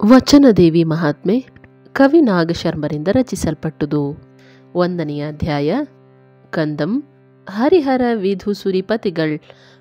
ವಚನದೇವಿ ಮಹಾತ್ಮೆ ಕವಿ ನಾಗಶರ್ಮರಿಂದ ರಚಿಸಲ್ಪಟ್ಟುದು ಒಂದನೆಯ ಅಧ್ಯಾಯ ಕಂದಂ ಹರಿಹರ ವಿಧು ಸುರಿಪತಿಗಳ್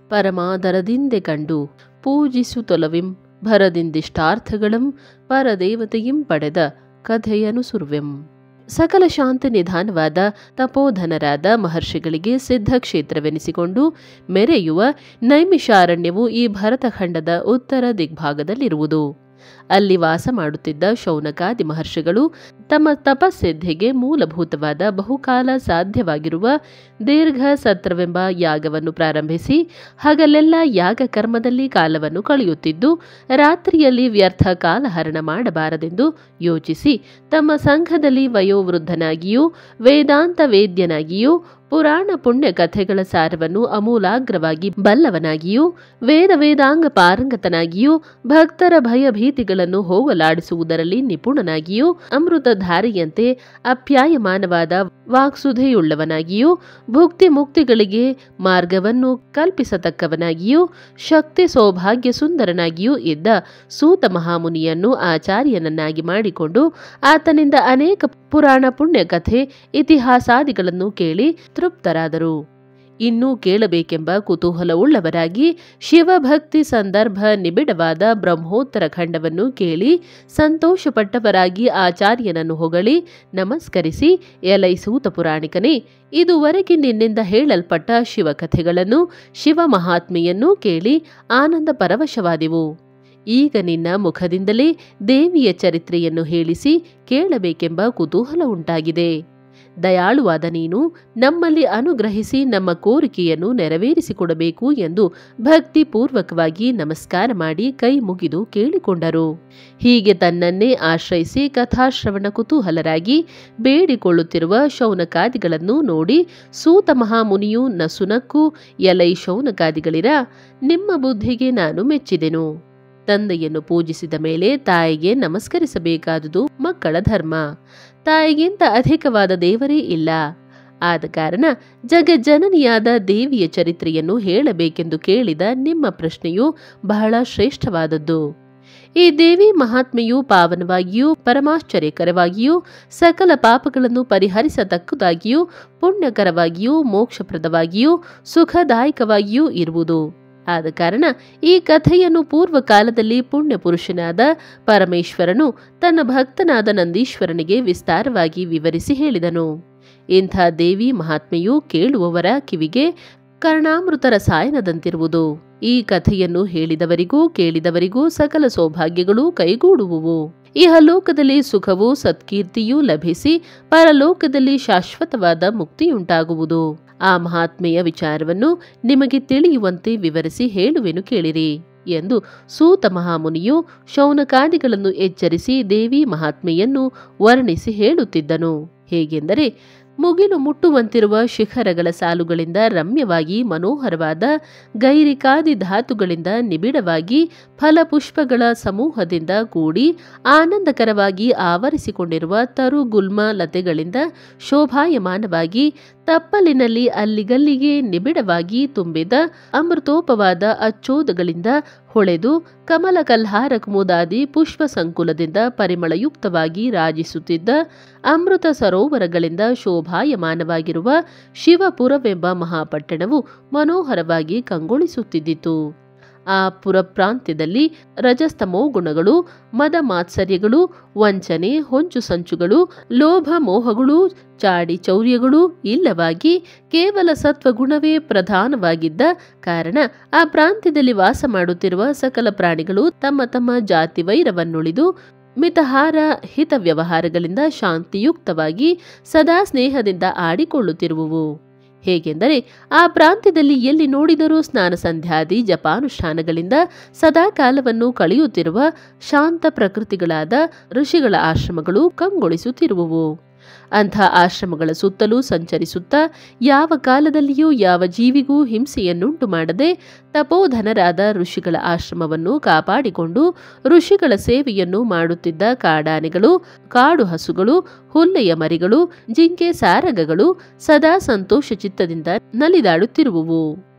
ಪರಮಾದರದಿಂದೆ ಕಂಡು ಪೂಜಿಸುತ್ತೊಲವಿಂ ಭರದಿಂದಿಷ್ಟಾರ್ಥಗಳಂ ಪರದೇವತೆಯಿಂ ಪಡೆದ ಕಥೆಯನು ಸುರುವೆಂ ಸಕಲ ಶಾಂತಿ ನಿಧಾನವಾದ ತಪೋಧನರಾದ ಮಹರ್ಷಿಗಳಿಗೆ ಸಿದ್ಧ ಕ್ಷೇತ್ರವೆನಿಸಿಕೊಂಡು ಮೆರೆಯುವ ನೈಮಿಷಾರಣ್ಯವು ಈ ಭರತಖಂಡದ ಉತ್ತರ ದಿಗ್ಭಾಗದಲ್ಲಿರುವುದು ಅಲ್ಲಿ ವಾಸ ಮಾಡುತ್ತಿದ್ದ ಶೌನಕಾದಿ ಮಹರ್ಷಿಗಳು ತಮ್ಮ ತಪಸ್ಸಿದ್ಧಿಗೆ ಮೂಲಭೂತವಾದ ಬಹುಕಾಲ ಸಾಧ್ಯವಾಗಿರುವ ದೀರ್ಘ ಸತ್ರವೆಂಬ ಯಾಗವನ್ನು ಪ್ರಾರಂಭಿಸಿ ಹಗಲೆಲ್ಲ ಯಾಗ ಕರ್ಮದಲ್ಲಿ ಕಾಲವನ್ನು ಕಳೆಯುತ್ತಿದ್ದು ರಾತ್ರಿಯಲ್ಲಿ ವ್ಯರ್ಥ ಕಾಲಹರಣ ಮಾಡಬಾರದೆಂದು ಯೋಚಿಸಿ ತಮ್ಮ ಸಂಘದಲ್ಲಿ ವಯೋವೃದ್ಧನಾಗಿಯೂ ವೇದಾಂತ ವೇದ್ಯನಾಗಿಯೂ ಪುರಾಣ ಪುಣ್ಯ ಕಥೆಗಳ ಸಾರವನ್ನು ಅಮೂಲಾಗ್ರವಾಗಿ ಬಲ್ಲವನಾಗಿಯೂ ವೇದ ವೇದಾಂಗ ಪಾರಂಗತನಾಗಿಯೂ ಭಕ್ತರ ಭಯ ಭೀತಿಗಳನ್ನು ಹೋಗಲಾಡಿಸುವುದರಲ್ಲಿ ನಿಪುಣನಾಗಿಯೂ ಅಮೃತಧಾರಿಯಂತೆ ಅಪ್ಯಾಯಮಾನವಾದ ವಾಕ್ಸುಧೆಯುಳ್ಳವನಾಗಿಯೂ ಭುಕ್ತಿ ಮುಕ್ತಿಗಳಿಗೆ ಮಾರ್ಗವನ್ನು ಕಲ್ಪಿಸತಕ್ಕವನಾಗಿಯೂ ಶಕ್ತಿ ಸೌಭಾಗ್ಯ ಸುಂದರನಾಗಿಯೂ ಇದ್ದ ಸೂತ ಮಹಾಮುನಿಯನ್ನು ಆಚಾರ್ಯನನ್ನಾಗಿ ಮಾಡಿಕೊಂಡು ಆತನಿಂದ ಅನೇಕ ಪುರಾಣ ಪುಣ್ಯ ಕಥೆ ಇತಿಹಾಸಾದಿಗಳನ್ನು ಕೇಳಿ ತೃಪ್ತರಾದರು ಇನ್ನೂ ಕೇಳಬೇಕೆಂಬ ಕುತೂಹಲವುಳ್ಳವರಾಗಿ ಶಿವಭಕ್ತಿ ಸಂದರ್ಭ ನಿಬಿಡವಾದ ಬ್ರಹ್ಮೋತ್ತರ ಖಂಡವನ್ನು ಕೇಳಿ ಸಂತೋಷಪಟ್ಟವರಾಗಿ ಆಚಾರ್ಯನನ್ನು ಹೊಗಳಿ ನಮಸ್ಕರಿಸಿ ಎಲೈ ಸೂತ ಪುರಾಣಿಕನೇ ಇದುವರೆಗೆ ನಿನ್ನಿಂದ ಹೇಳಲ್ಪಟ್ಟ ಶಿವಕಥೆಗಳನ್ನು ಶಿವ ಮಹಾತ್ಮೆಯನ್ನು ಕೇಳಿ ಆನಂದ ಪರವಶವಾದೆವು ಈಗ ನಿನ್ನ ಮುಖದಿಂದಲೇ ದೇವಿಯ ಚರಿತ್ರೆಯನ್ನು ಹೇಳಿಸಿ ಕೇಳಬೇಕೆಂಬ ಕುತೂಹಲ ಉಂಟಾಗಿದೆ ದಯಾಳುವಾದ ನೀನು ನಮ್ಮಲ್ಲಿ ಅನುಗ್ರಹಿಸಿ ನಮ್ಮ ಕೋರಿಕೆಯನ್ನು ನೆರವೇರಿಸಿಕೊಡಬೇಕು ಎಂದು ಭಕ್ತಿಪೂರ್ವಕವಾಗಿ ನಮಸ್ಕಾರ ಮಾಡಿ ಕೈ ಮುಗಿದು ಕೇಳಿಕೊಂಡರು ಹೀಗೆ ತನ್ನನ್ನೇ ಆಶ್ರಯಿಸಿ ಕಥಾಶ್ರವಣ ಕುತೂಹಲರಾಗಿ ಬೇಡಿಕೊಳ್ಳುತ್ತಿರುವ ಶೌನಕಾದಿಗಳನ್ನು ನೋಡಿ ಸೂತ ಮಹಾಮುನಿಯು ನಸುನಕ್ಕೂ ಎಲೈ ಶೌನಕಾದಿಗಳಿರ ನಿಮ್ಮ ಬುದ್ಧಿಗೆ ನಾನು ಮೆಚ್ಚಿದೆನು ತಂದೆಯನ್ನು ಪೂಜಿಸಿದ ಮೇಲೆ ತಾಯಿಗೆ ನಮಸ್ಕರಿಸಬೇಕಾದುದು ಮಕ್ಕಳ ಧರ್ಮ ತಾಯಿಗಿಂತ ಅಧಿಕವಾದ ದೇವರೇ ಇಲ್ಲ ಆದ ಕಾರಣ ಜಗಜ್ಜನನಿಯಾದ ದೇವಿಯ ಚರಿತ್ರೆಯನ್ನು ಹೇಳಬೇಕೆಂದು ಕೇಳಿದ ನಿಮ್ಮ ಪ್ರಶ್ನೆಯು ಬಹಳ ಶ್ರೇಷ್ಠವಾದದ್ದು ಈ ದೇವಿ ಮಹಾತ್ಮೆಯು ಪಾವನವಾಗಿಯೂ ಪರಮಾಶ್ಚರ್ಯಕರವಾಗಿಯೂ ಸಕಲ ಪಾಪಗಳನ್ನು ಪರಿಹರಿಸತಕ್ಕದಾಗಿಯೂ ಪುಣ್ಯಕರವಾಗಿಯೂ ಮೋಕ್ಷಪ್ರದವಾಗಿಯೂ ಸುಖದಾಯಕವಾಗಿಯೂ ಇರುವುದು ಆದ ಕಾರಣ ಈ ಕಥೆಯನ್ನು ಪೂರ್ವಕಾಲದಲ್ಲಿ ಪುಣ್ಯ ಪುರುಷನಾದ ಪರಮೇಶ್ವರನು ತನ್ನ ಭಕ್ತನಾದ ನಂದೀಶ್ವರನಿಗೆ ವಿಸ್ತಾರವಾಗಿ ವಿವರಿಸಿ ಹೇಳಿದನು ಇಂಥ ದೇವಿ ಮಹಾತ್ಮೆಯು ಕೇಳುವವರ ಕಿವಿಗೆ ಕರ್ಣಾಮೃತ ರಸಾಯನದಂತಿರುವುದು ಈ ಕಥೆಯನ್ನು ಹೇಳಿದವರಿಗೂ ಕೇಳಿದವರಿಗೂ ಸಕಲ ಸೌಭಾಗ್ಯಗಳು ಕೈಗೂಡುವುವು ಇಹಲೋಕದಲ್ಲಿ ಸುಖವೂ ಸತ್ಕೀರ್ತಿಯೂ ಲಭಿಸಿ ಪರಲೋಕದಲ್ಲಿ ಶಾಶ್ವತವಾದ ಮುಕ್ತಿಯುಂಟಾಗುವುದು ಆ ಮಹಾತ್ಮೆಯ ವಿಚಾರವನ್ನು ನಿಮಗೆ ತಿಳಿಯುವಂತೆ ವಿವರಿಸಿ ಹೇಳುವೆನು ಕೇಳಿರಿ ಎಂದು ಸೂತ ಮಹಾಮುನಿಯು ಶೌನಕಾದಿಗಳನ್ನು ಎಚ್ಚರಿಸಿ ದೇವಿ ಮಹಾತ್ಮೆಯನ್ನು ವರ್ಣಿಸಿ ಹೇಳುತ್ತಿದ್ದನು ಹೇಗೆಂದರೆ ಮುಗಿಲು ಮುಟ್ಟುವಂತಿರುವ ಶಿಖರಗಳ ಸಾಲುಗಳಿಂದ ರಮ್ಯವಾಗಿ ಮನೋಹರವಾದ ಗೈರಿಕಾದಿ ಧಾತುಗಳಿಂದ ನಿಬಿಡವಾಗಿ ಫಲಪುಷ್ಪಗಳ ಸಮೂಹದಿಂದ ಕೂಡಿ ಆನಂದಕರವಾಗಿ ಆವರಿಸಿಕೊಂಡಿರುವ ತರು ಗುಲ್ಮ ಲತೆಗಳಿಂದ ಶೋಭಾಯಮಾನವಾಗಿ ತಪ್ಪಲಿನಲ್ಲಿ ಅಲ್ಲಿಗಲ್ಲಿಗೆ ನಿಬಿಡವಾಗಿ ತುಂಬಿದ ಅಮೃತೋಪವಾದ ಅಚ್ಚೋದಗಳಿಂದ ಹೊಳೆದು ಕಮಲ ಕಲ್ಹಾರ ಕುಮುದಾದಿ ಪುಷ್ಪ ಸಂಕುಲದಿಂದ ಪರಿಮಳಯುಕ್ತವಾಗಿ ರಾಜಿಸುತ್ತಿದ್ದ ಅಮೃತ ಸರೋವರಗಳಿಂದ ಶೋಭಾಯಮಾನವಾಗಿರುವ ಶಿವಪುರವೆಂಬ ಮಹಾಪಟ್ಟಣವು ಮನೋಹರವಾಗಿ ಕಂಗೊಳಿಸುತ್ತಿದ್ದಿತು ಆ ಪುರಪ್ರಾಂತ್ಯದಲ್ಲಿ ರಜಸ್ತಮೋ ಗುಣಗಳು ಮದ ಮಾತ್ಸರ್ಯಗಳು ವಂಚನೆ ಹೊಂಚು ಸಂಚುಗಳು ಲೋಭ ಮೋಹಗಳು ಚಾಡಿ ಚೌರ್ಯಗಳು ಇಲ್ಲವಾಗಿ ಕೇವಲ ಸತ್ವಗುಣವೇ ಪ್ರಧಾನವಾಗಿದ್ದ ಕಾರಣ ಆ ಪ್ರಾಂತ್ಯದಲ್ಲಿ ವಾಸ ಮಾಡುತ್ತಿರುವ ಸಕಲ ಪ್ರಾಣಿಗಳು ತಮ್ಮ ತಮ್ಮ ಜಾತಿ ವೈರವನ್ನುಳಿದು ಮಿತಹಾರ ಹಿತ ವ್ಯವಹಾರಗಳಿಂದ ಶಾಂತಿಯುಕ್ತವಾಗಿ ಸದಾ ಸ್ನೇಹದಿಂದ ಆಡಿಕೊಳ್ಳುತ್ತಿರುವುವು ಹೇಗೆಂದರೆ ಆ ಪ್ರಾಂತ್ಯದಲ್ಲಿ ಎಲ್ಲಿ ನೋಡಿದರೂ ಸ್ನಾನ ಸಂಧ್ಯಾದಿ ಜಪಾನುಷ್ಠಾನಗಳಿಂದ ಸದಾ ಕಾಲವನ್ನು ಕಳೆಯುತ್ತಿರುವ ಶಾಂತ ಪ್ರಕೃತಿಗಳಾದ ಋಷಿಗಳ ಆಶ್ರಮಗಳು ಕಂಗೊಳಿಸುತ್ತಿರುವುವು ಅಂಥ ಆಶ್ರಮಗಳ ಸುತ್ತಲೂ ಸಂಚರಿಸುತ್ತಾ ಯಾವ ಕಾಲದಲ್ಲಿಯೂ ಯಾವ ಜೀವಿಗೂ ಹಿಂಸೆಯನ್ನುಂಟು ಮಾಡದೆ ತಪೋಧನರಾದ ಋಷಿಗಳ ಆಶ್ರಮವನ್ನು ಕಾಪಾಡಿಕೊಂಡು ಋಷಿಗಳ ಸೇವೆಯನ್ನು ಮಾಡುತ್ತಿದ್ದ ಕಾಡಾನೆಗಳು ಕಾಡು ಹಸುಗಳು ಹುಲ್ಲೆಯ ಮರಿಗಳು ಜಿಂಕೆ ಸಾರಗಗಳು ಸದಾ ಸಂತೋಷ ಚಿತ್ತದಿಂದ ನಲಿದಾಡುತ್ತಿರುವುವು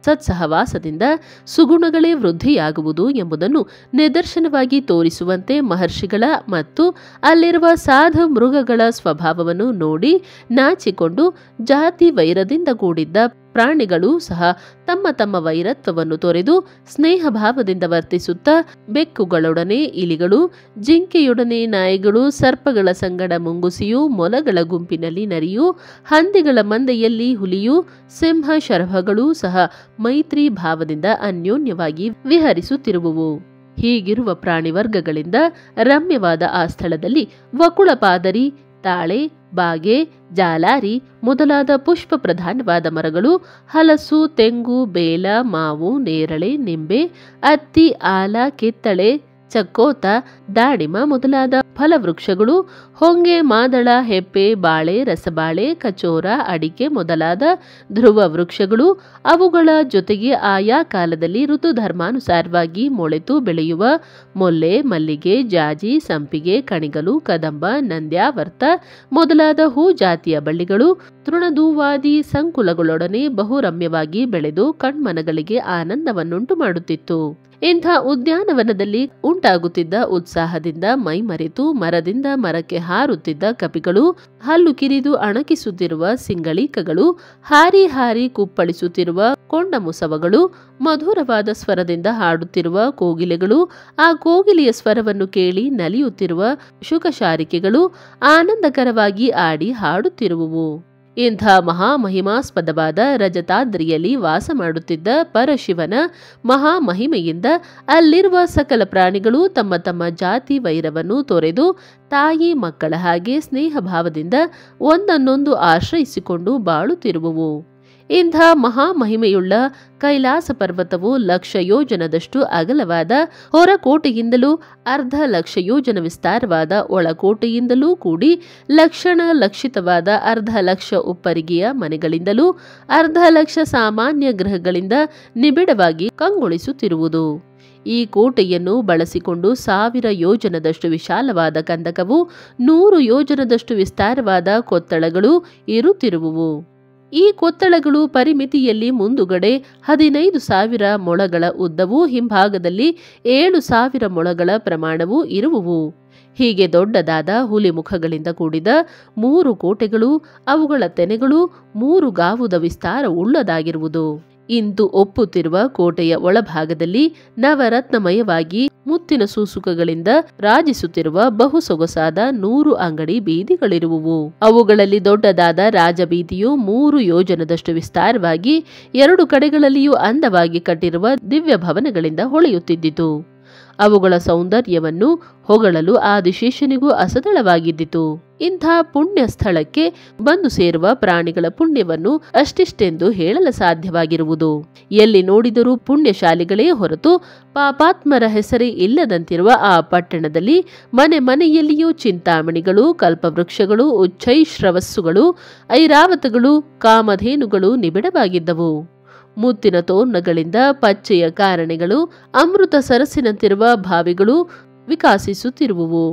ಸತ್ಸಹವಾಸದಿಂದ ಸುಗುಣಗಳೇ ವೃದ್ಧಿಯಾಗುವುದು ಎಂಬುದನ್ನು ನಿದರ್ಶನವಾಗಿ ತೋರಿಸುವಂತೆ ಮಹರ್ಷಿಗಳ ಮತ್ತು ಅಲ್ಲಿರುವ ಸಾಧು ಮೃಗಗಳ ಸ್ವಭಾವವನ್ನು ನೋಡಿ ನಾಚಿಕೊಂಡು ಜಾತಿ ವೈರದಿಂದ ಕೂಡಿದ್ದ ಪ್ರಾಣಿಗಳು ಸಹ ತಮ್ಮ ತಮ್ಮ ವೈರತ್ವವನ್ನು ತೊರೆದು ಸ್ನೇಹ ಭಾವದಿಂದ ವರ್ತಿಸುತ್ತಾ ಬೆಕ್ಕುಗಳೊಡನೆ ಇಲಿಗಳು ಜಿಂಕೆಯೊಡನೆ ನಾಯಿಗಳು ಸರ್ಪಗಳ ಸಂಗಡ ಮುಂಗುಸಿಯು ಮೊಲಗಳ ಗುಂಪಿನಲ್ಲಿ ನರಿಯು ಹಂದಿಗಳ ಮಂದೆಯಲ್ಲಿ ಹುಲಿಯು ಸಿಂಹ ಶರಭಗಳು ಸಹ ಮೈತ್ರಿ ಭಾವದಿಂದ ಅನ್ಯೋನ್ಯವಾಗಿ ವಿಹರಿಸುತ್ತಿರುವುವು ಹೀಗಿರುವ ಪ್ರಾಣಿ ವರ್ಗಗಳಿಂದ ರಮ್ಯವಾದ ಆ ಸ್ಥಳದಲ್ಲಿ ವಕುಳಪಾದರಿ ತಾಳೆ ಬಾಗೆ ಜಾಲಾರಿ ಮೊದಲಾದ ಪುಷ್ಪ ಪ್ರಧಾನವಾದ ಮರಗಳು ಹಲಸು ತೆಂಗು ಬೇಲ ಮಾವು ನೇರಳೆ ನಿಂಬೆ ಅತ್ತಿ ಆಲ ಕಿತ್ತಳೆ ಚಕ್ಕೋತ ದಾಳಿಮ ಮೊದಲಾದ ಫಲವೃಕ್ಷಗಳು ಹೊಂಗೆ ಮಾದಳ ಹೆಪ್ಪೆ ಬಾಳೆ ರಸಬಾಳೆ ಕಚೋರ ಅಡಿಕೆ ಮೊದಲಾದ ಧ್ರುವ ವೃಕ್ಷಗಳು ಅವುಗಳ ಜೊತೆಗೆ ಆಯಾ ಕಾಲದಲ್ಲಿ ಋತುಧರ್ಮಾನುಸಾರವಾಗಿ ಮೊಳೆತು ಬೆಳೆಯುವ ಮೊಲ್ಲೆ ಮಲ್ಲಿಗೆ ಜಾಜಿ ಸಂಪಿಗೆ ಕಣಿಗಲು ಕದಂಬ ನಂದ್ಯಾವರ್ತ ಮೊದಲಾದ ಹೂ ಜಾತಿಯ ಬಳ್ಳಿಗಳು ತೃಣದೂವಾದಿ ಸಂಕುಲಗಳೊಡನೆ ಬಹುರಮ್ಯವಾಗಿ ಬೆಳೆದು ಕಣ್ಮನಗಳಿಗೆ ಆನಂದವನ್ನುಂಟು ಮಾಡುತ್ತಿತ್ತು ಇಂಥ ಉದ್ಯಾನವನದಲ್ಲಿ ಉಂಟಾಗುತ್ತಿದ್ದ ಉತ್ಸಾಹದಿಂದ ಮೈಮರೆತು ಮರದಿಂದ ಮರಕ್ಕೆ ಹಾರುತ್ತಿದ್ದ ಕಪಿಗಳು ಹಲ್ಲು ಕಿರಿದು ಅಣಕಿಸುತ್ತಿರುವ ಸಿಂಗಳೀಕಗಳು ಹಾರಿ ಹಾರಿ ಕುಪ್ಪಳಿಸುತ್ತಿರುವ ಕೊಂಡ ಮುಸವಗಳು ಮಧುರವಾದ ಸ್ವರದಿಂದ ಹಾಡುತ್ತಿರುವ ಕೋಗಿಲೆಗಳು ಆ ಕೋಗಿಲೆಯ ಸ್ವರವನ್ನು ಕೇಳಿ ನಲಿಯುತ್ತಿರುವ ಶುಕಶಾರಿಕೆಗಳು ಆನಂದಕರವಾಗಿ ಆಡಿ ಹಾಡುತ್ತಿರುವುವು ಇಂಥ ಮಹಾಮಹಿಮಾಸ್ಪದವಾದ ರಜತಾದ್ರಿಯಲ್ಲಿ ವಾಸ ಮಾಡುತ್ತಿದ್ದ ಪರಶಿವನ ಮಹಾಮಹಿಮೆಯಿಂದ ಅಲ್ಲಿರುವ ಸಕಲ ಪ್ರಾಣಿಗಳು ತಮ್ಮ ತಮ್ಮ ಜಾತಿ ವೈರವನ್ನು ತೊರೆದು ತಾಯಿ ಮಕ್ಕಳ ಹಾಗೆ ಸ್ನೇಹ ಭಾವದಿಂದ ಒಂದನ್ನೊಂದು ಆಶ್ರಯಿಸಿಕೊಂಡು ಬಾಳುತ್ತಿರುವುವು ಇಂಥ ಮಹಾಮಹಿಮೆಯುಳ್ಳ ಕೈಲಾಸ ಪರ್ವತವು ಲಕ್ಷ ಯೋಜನದಷ್ಟು ಅಗಲವಾದ ಹೊರಕೋಟೆಯಿಂದಲೂ ಅರ್ಧ ಲಕ್ಷ ಯೋಜನ ವಿಸ್ತಾರವಾದ ಒಳಕೋಟೆಯಿಂದಲೂ ಕೂಡಿ ಲಕ್ಷಣ ಲಕ್ಷಿತವಾದ ಅರ್ಧ ಲಕ್ಷ ಉಪ್ಪರಿಗೆಯ ಮನೆಗಳಿಂದಲೂ ಅರ್ಧ ಲಕ್ಷ ಸಾಮಾನ್ಯ ಗೃಹಗಳಿಂದ ನಿಬಿಡವಾಗಿ ಕಂಗೊಳಿಸುತ್ತಿರುವುದು ಈ ಕೋಟೆಯನ್ನು ಬಳಸಿಕೊಂಡು ಸಾವಿರ ಯೋಜನದಷ್ಟು ವಿಶಾಲವಾದ ಕಂದಕವು ನೂರು ಯೋಜನದಷ್ಟು ವಿಸ್ತಾರವಾದ ಕೊತ್ತಳಗಳು ಇರುತ್ತಿರುವುವು ಈ ಕೊತ್ತಳಗಳು ಪರಿಮಿತಿಯಲ್ಲಿ ಮುಂದುಗಡೆ ಹದಿನೈದು ಸಾವಿರ ಮೊಳಗಳ ಉದ್ದವೂ ಹಿಂಭಾಗದಲ್ಲಿ ಏಳು ಸಾವಿರ ಮೊಳಗಳ ಪ್ರಮಾಣವೂ ಇರುವುವು ಹೀಗೆ ದೊಡ್ಡದಾದ ಹುಲಿ ಮುಖಗಳಿಂದ ಕೂಡಿದ ಮೂರು ಕೋಟೆಗಳು ಅವುಗಳ ತೆನೆಗಳು ಮೂರು ಗಾವುದ ವಿಸ್ತಾರ ಉಳ್ಳದಾಗಿರುವುದು ಇಂದು ಒಪ್ಪುತ್ತಿರುವ ಕೋಟೆಯ ಒಳಭಾಗದಲ್ಲಿ ನವರತ್ನಮಯವಾಗಿ ಮುತ್ತಿನ ಸೂಸುಕಗಳಿಂದ ರಾಜಿಸುತ್ತಿರುವ ಬಹು ಸೊಗಸಾದ ನೂರು ಅಂಗಡಿ ಬೀದಿಗಳಿರುವುವು ಅವುಗಳಲ್ಲಿ ದೊಡ್ಡದಾದ ರಾಜಬೀದಿಯು ಮೂರು ಯೋಜನದಷ್ಟು ವಿಸ್ತಾರವಾಗಿ ಎರಡು ಕಡೆಗಳಲ್ಲಿಯೂ ಅಂದವಾಗಿ ಕಟ್ಟಿರುವ ದಿವ್ಯ ಭವನಗಳಿಂದ ಹೊಳೆಯುತ್ತಿದ್ದಿತು ಅವುಗಳ ಸೌಂದರ್ಯವನ್ನು ಹೊಗಳಲು ಆದಿಶೇಷನಿಗೂ ಅಸದಳವಾಗಿದ್ದಿತು ಇಂಥ ಪುಣ್ಯ ಸ್ಥಳಕ್ಕೆ ಬಂದು ಸೇರುವ ಪ್ರಾಣಿಗಳ ಪುಣ್ಯವನ್ನು ಅಷ್ಟಿಷ್ಟೆಂದು ಹೇಳಲು ಸಾಧ್ಯವಾಗಿರುವುದು ಎಲ್ಲಿ ನೋಡಿದರೂ ಪುಣ್ಯಶಾಲಿಗಳೇ ಹೊರತು ಪಾಪಾತ್ಮರ ಹೆಸರೇ ಇಲ್ಲದಂತಿರುವ ಆ ಪಟ್ಟಣದಲ್ಲಿ ಮನೆ ಮನೆಯಲ್ಲಿಯೂ ಚಿಂತಾಮಣಿಗಳು ಕಲ್ಪವೃಕ್ಷಗಳು ಉಚ್ಚೈಶ್ರವಸ್ಸುಗಳು ಐರಾವತಗಳು ಕಾಮಧೇನುಗಳು ನಿಬಿಡವಾಗಿದ್ದವು ಮುತ್ತಿನ ತೋರ್ಣಗಳಿಂದ ಪಚ್ಚೆಯ ಕಾರಣೆಗಳು ಅಮೃತ ಸರಸ್ಸಿನಂತಿರುವ ಭಾವಿಗಳು ವಿಕಾಸಿಸುತ್ತಿರುವುವು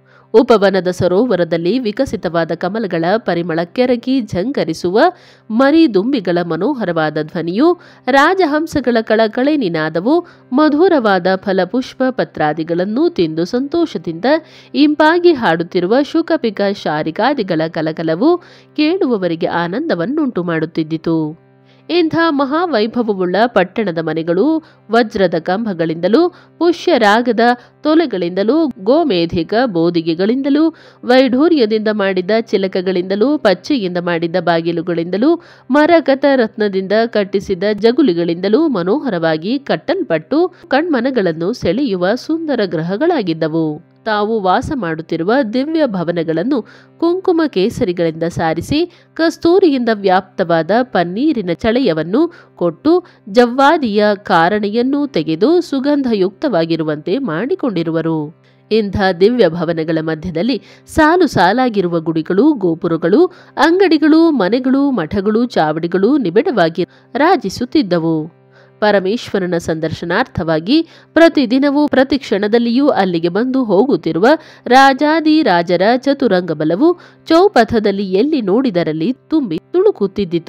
ಉಪವನದ ಸರೋವರದಲ್ಲಿ ವಿಕಸಿತವಾದ ಕಮಲಗಳ ಪರಿಮಳ ಕೆರಗಿ ಝಂಕರಿಸುವ ಮರಿ ದುಂಬಿಗಳ ಮನೋಹರವಾದ ಧ್ವನಿಯು ರಾಜಹಂಸಗಳ ಕಳಕಳೆ ನಿನಾದವು ಮಧುರವಾದ ಫಲಪುಷ್ಪ ಪತ್ರಾದಿಗಳನ್ನು ತಿಂದು ಸಂತೋಷದಿಂದ ಇಂಪಾಗಿ ಹಾಡುತ್ತಿರುವ ಶುಕಪಿಕ ಶಾರಿಕಾದಿಗಳ ಕಲಕಲವು ಕೇಳುವವರಿಗೆ ಆನಂದವನ್ನುಂಟು ಮಾಡುತ್ತಿದ್ದಿತು ಇಂಥ ಮಹಾವೈಭವವುಳ್ಳ ಪಟ್ಟಣದ ಮನೆಗಳು ವಜ್ರದ ಕಂಬಗಳಿಂದಲೂ ಪುಷ್ಯರಾಗದ ತೊಲೆಗಳಿಂದಲೂ ಗೋಮೇಧಿಕ ಬೋದಿಗೆಗಳಿಂದಲೂ ವೈಢೂರ್ಯದಿಂದ ಮಾಡಿದ ಚಿಲಕಗಳಿಂದಲೂ ಪಚ್ಚೆಯಿಂದ ಮಾಡಿದ ಬಾಗಿಲುಗಳಿಂದಲೂ ಮರಗತ ರತ್ನದಿಂದ ಕಟ್ಟಿಸಿದ ಜಗುಲಿಗಳಿಂದಲೂ ಮನೋಹರವಾಗಿ ಕಟ್ಟಲ್ಪಟ್ಟು ಕಣ್ಮನಗಳನ್ನು ಸೆಳೆಯುವ ಸುಂದರ ಗ್ರಹಗಳಾಗಿದ್ದವು ತಾವು ವಾಸ ಮಾಡುತ್ತಿರುವ ದಿವ್ಯ ಭವನಗಳನ್ನು ಕುಂಕುಮ ಕೇಸರಿಗಳಿಂದ ಸಾರಿಸಿ ಕಸ್ತೂರಿಯಿಂದ ವ್ಯಾಪ್ತವಾದ ಪನ್ನೀರಿನ ಚಳೆಯವನ್ನು ಕೊಟ್ಟು ಜವ್ವಾದಿಯ ಕಾರಣೆಯನ್ನು ತೆಗೆದು ಸುಗಂಧಯುಕ್ತವಾಗಿರುವಂತೆ ಮಾಡಿಕೊಂಡಿರುವರು ಇಂಥ ದಿವ್ಯ ಭವನಗಳ ಮಧ್ಯದಲ್ಲಿ ಸಾಲು ಸಾಲಾಗಿರುವ ಗುಡಿಗಳು ಗೋಪುರಗಳು ಅಂಗಡಿಗಳು ಮನೆಗಳು ಮಠಗಳು ಚಾವಡಿಗಳು ನಿಬಿಡವಾಗಿ ರಾಜಿಸುತ್ತಿದ್ದವು ಪರಮೇಶ್ವರನ ಸಂದರ್ಶನಾರ್ಥವಾಗಿ ಪ್ರತಿದಿನವೂ ಪ್ರತಿ ಕ್ಷಣದಲ್ಲಿಯೂ ಅಲ್ಲಿಗೆ ಬಂದು ಹೋಗುತ್ತಿರುವ ರಾಜಾದಿ ರಾಜರ ಚತುರಂಗ ಬಲವು ಚೌಪಥದಲ್ಲಿ ಎಲ್ಲಿ ನೋಡಿದರಲ್ಲಿ ತುಂಬಿ ತುಳುಕುತ್ತಿದ್ದಿತು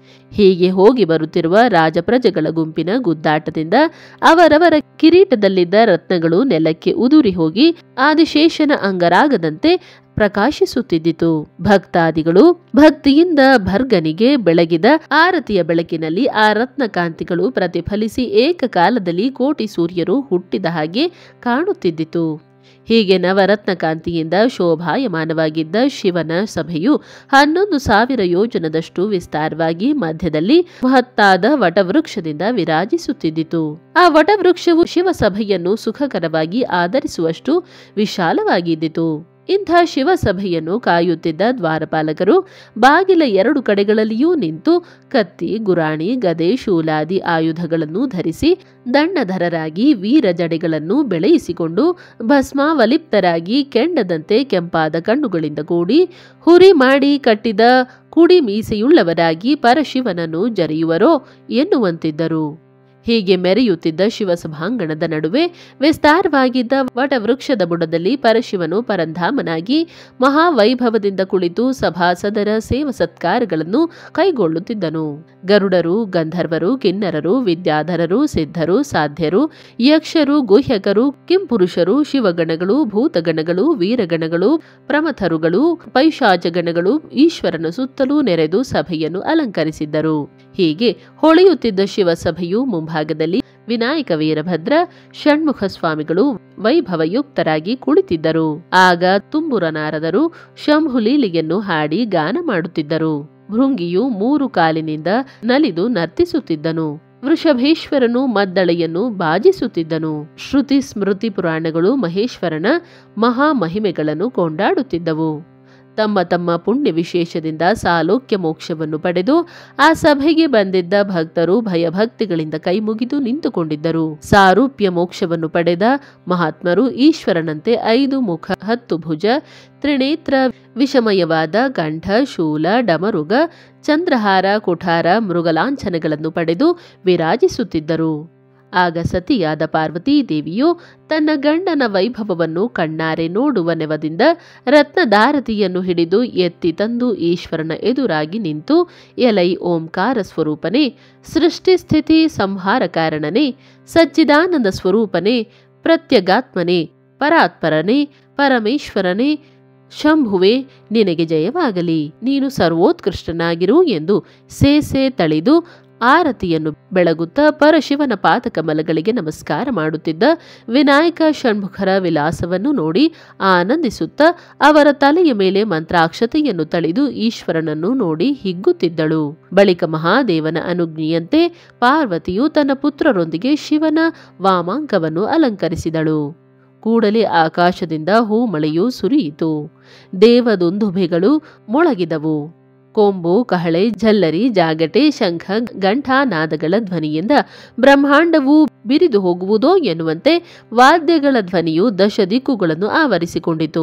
ಹೀಗೆ ಹೋಗಿ ಬರುತ್ತಿರುವ ರಾಜಪ್ರಜೆಗಳ ಗುಂಪಿನ ಗುದ್ದಾಟದಿಂದ ಅವರವರ ಕಿರೀಟದಲ್ಲಿದ್ದ ರತ್ನಗಳು ನೆಲಕ್ಕೆ ಉದುರಿ ಹೋಗಿ ಆದಿಶೇಷನ ಅಂಗರಾಗದಂತೆ ಪ್ರಕಾಶಿಸುತ್ತಿದ್ದಿತು ಭಕ್ತಾದಿಗಳು ಭಕ್ತಿಯಿಂದ ಭರ್ಗನಿಗೆ ಬೆಳಗಿದ ಆರತಿಯ ಬೆಳಕಿನಲ್ಲಿ ಆ ರತ್ನಕಾಂತಿಗಳು ಪ್ರತಿಫಲಿಸಿ ಏಕಕಾಲದಲ್ಲಿ ಕೋಟಿ ಸೂರ್ಯರು ಹುಟ್ಟಿದ ಹಾಗೆ ಕಾಣುತ್ತಿದ್ದಿತು ಹೀಗೆ ನವರತ್ನ ಕಾಂತಿಯಿಂದ ಶೋಭಾಯಮಾನವಾಗಿದ್ದ ಶಿವನ ಸಭೆಯು ಹನ್ನೊಂದು ಸಾವಿರ ಯೋಜನದಷ್ಟು ವಿಸ್ತಾರವಾಗಿ ಮಧ್ಯದಲ್ಲಿ ಮಹತ್ತಾದ ವಟವೃಕ್ಷದಿಂದ ವಿರಾಜಿಸುತ್ತಿದ್ದಿತು ಆ ವಟವೃಕ್ಷವು ಶಿವಸಭೆಯನ್ನು ಸುಖಕರವಾಗಿ ಆಧರಿಸುವಷ್ಟು ವಿಶಾಲವಾಗಿದ್ದಿತು ಇಂಥ ಶಿವಸಭೆಯನ್ನು ಕಾಯುತ್ತಿದ್ದ ದ್ವಾರಪಾಲಕರು ಬಾಗಿಲ ಎರಡು ಕಡೆಗಳಲ್ಲಿಯೂ ನಿಂತು ಕತ್ತಿ ಗುರಾಣಿ ಗದೆ ಶೂಲಾದಿ ಆಯುಧಗಳನ್ನು ಧರಿಸಿ ದಂಡಧರರಾಗಿ ವೀರ ಜಡೆಗಳನ್ನು ಬೆಳೆಯಿಸಿಕೊಂಡು ಭಸ್ಮಾವಲಿಪ್ತರಾಗಿ ಕೆಂಡದಂತೆ ಕೆಂಪಾದ ಕಣ್ಣುಗಳಿಂದ ಕೂಡಿ ಹುರಿ ಮಾಡಿ ಕಟ್ಟಿದ ಕುಡಿ ಮೀಸೆಯುಳ್ಳವರಾಗಿ ಪರಶಿವನನ್ನು ಜರಿಯುವರೋ ಎನ್ನುವಂತಿದ್ದರು ಹೀಗೆ ಮೆರೆಯುತ್ತಿದ್ದ ಶಿವಸಭಾಂಗಣದ ನಡುವೆ ವಿಸ್ತಾರವಾಗಿದ್ದ ವಟವೃಕ್ಷದ ಬುಡದಲ್ಲಿ ಪರಶಿವನು ಪರಂಧಾಮನಾಗಿ ಮಹಾವೈಭವದಿಂದ ಕುಳಿತು ಸಭಾಸದರ ಸೇವ ಸತ್ಕಾರಗಳನ್ನು ಕೈಗೊಳ್ಳುತ್ತಿದ್ದನು ಗರುಡರು ಗಂಧರ್ವರು ಕಿನ್ನರರು ವಿದ್ಯಾಧರರು ಸಿದ್ಧರು ಸಾಧ್ಯರು ಯಕ್ಷರು ಗುಹ್ಯಕರು ಕಿಂಪುರುಷರು ಶಿವಗಣಗಳು ಭೂತಗಣಗಳು ವೀರಗಣಗಳು ಪ್ರಮಥರುಗಳು ಪೈಶಾಚಗಣಗಳು ಈಶ್ವರನ ಸುತ್ತಲೂ ನೆರೆದು ಸಭೆಯನ್ನು ಅಲಂಕರಿಸಿದ್ದರು ಹೀಗೆ ಹೊಳೆಯುತ್ತಿದ್ದ ಶಿವಸಭೆಯು ಮುಂಭಾಗದಲ್ಲಿ ವಿನಾಯಕ ವೀರಭದ್ರ ಷಣ್ಮುಖ ಸ್ವಾಮಿಗಳು ವೈಭವಯುಕ್ತರಾಗಿ ಕುಳಿತಿದ್ದರು ಆಗ ತುಂಬುರ ನಾರದರು ಶಂಭುಲೀಲಿಗೆಯನ್ನು ಹಾಡಿ ಗಾನ ಮಾಡುತ್ತಿದ್ದರು ಭೃಂಗಿಯು ಮೂರು ಕಾಲಿನಿಂದ ನಲಿದು ನರ್ತಿಸುತ್ತಿದ್ದನು ವೃಷಭೇಶ್ವರನು ಮದ್ದಳೆಯನ್ನು ಬಾಜಿಸುತ್ತಿದ್ದನು ಶ್ರುತಿ ಸ್ಮೃತಿ ಪುರಾಣಗಳು ಮಹೇಶ್ವರನ ಮಹಾಮಹಿಮೆಗಳನ್ನು ಕೊಂಡಾಡುತ್ತಿದ್ದವು ತಮ್ಮ ತಮ್ಮ ಪುಣ್ಯ ವಿಶೇಷದಿಂದ ಸಾಲೋಕ್ಯ ಮೋಕ್ಷವನ್ನು ಪಡೆದು ಆ ಸಭೆಗೆ ಬಂದಿದ್ದ ಭಕ್ತರು ಭಯಭಕ್ತಿಗಳಿಂದ ಕೈಮುಗಿದು ನಿಂತುಕೊಂಡಿದ್ದರು ಸಾರೂಪ್ಯ ಮೋಕ್ಷವನ್ನು ಪಡೆದ ಮಹಾತ್ಮರು ಈಶ್ವರನಂತೆ ಐದು ಮುಖ ಹತ್ತು ಭುಜ ತ್ರಿನೇತ್ರ ವಿಷಮಯವಾದ ಕಂಠ ಶೂಲ ಡಮರುಗ ಚಂದ್ರಹಾರ ಕುಠಾರ ಮೃಗಲಾಂಛನಗಳನ್ನು ಪಡೆದು ವಿರಾಜಿಸುತ್ತಿದ್ದರು ಆಗ ಸತಿಯಾದ ಪಾರ್ವತೀ ದೇವಿಯು ತನ್ನ ಗಂಡನ ವೈಭವವನ್ನು ಕಣ್ಣಾರೆ ನೋಡುವ ನೆವದಿಂದ ರತ್ನದಾರತಿಯನ್ನು ಹಿಡಿದು ಎತ್ತಿ ತಂದು ಈಶ್ವರನ ಎದುರಾಗಿ ನಿಂತು ಎಲೈ ಓಂಕಾರ ಸ್ವರೂಪನೇ ಸೃಷ್ಟಿ ಸ್ಥಿತಿ ಸಂಹಾರ ಕಾರಣನೇ ಸಚ್ಚಿದಾನಂದ ಸ್ವರೂಪನೇ ಪ್ರತ್ಯಗಾತ್ಮನೇ ಪರಾತ್ಪರನೇ ಪರಮೇಶ್ವರನೇ ಶಂಭುವೆ ನಿನಗೆ ಜಯವಾಗಲಿ ನೀನು ಸರ್ವೋತ್ಕೃಷ್ಟನಾಗಿರು ಎಂದು ಸೇಸೆ ತಳಿದು ಆರತಿಯನ್ನು ಬೆಳಗುತ್ತಾ ಪರಶಿವನ ಪಾದಕಮಲಗಳಿಗೆ ನಮಸ್ಕಾರ ಮಾಡುತ್ತಿದ್ದ ವಿನಾಯಕ ಷಣ್ಮುಖರ ವಿಲಾಸವನ್ನು ನೋಡಿ ಆನಂದಿಸುತ್ತಾ ಅವರ ತಲೆಯ ಮೇಲೆ ಮಂತ್ರಾಕ್ಷತೆಯನ್ನು ತಳೆದು ಈಶ್ವರನನ್ನು ನೋಡಿ ಹಿಗ್ಗುತ್ತಿದ್ದಳು ಬಳಿಕ ಮಹಾದೇವನ ಅನುಜ್ಞೆಯಂತೆ ಪಾರ್ವತಿಯು ತನ್ನ ಪುತ್ರರೊಂದಿಗೆ ಶಿವನ ವಾಮಾಂಕವನ್ನು ಅಲಂಕರಿಸಿದಳು ಕೂಡಲೇ ಆಕಾಶದಿಂದ ಹೂಮಳೆಯು ಸುರಿಯಿತು ದೇವದುಂದುಭೆಗಳು ಮೊಳಗಿದವು ಕೊಂಬು ಕಹಳೆ ಝಲ್ಲರಿ ಜಾಗಟೆ ಶಂಖ ಘಂಟಾನಾದಗಳ ಧ್ವನಿಯಿಂದ ಬ್ರಹ್ಮಾಂಡವು ಬಿರಿದು ಹೋಗುವುದೋ ಎನ್ನುವಂತೆ ವಾದ್ಯಗಳ ಧ್ವನಿಯು ದಶ ದಿಕ್ಕುಗಳನ್ನು ಆವರಿಸಿಕೊಂಡಿತು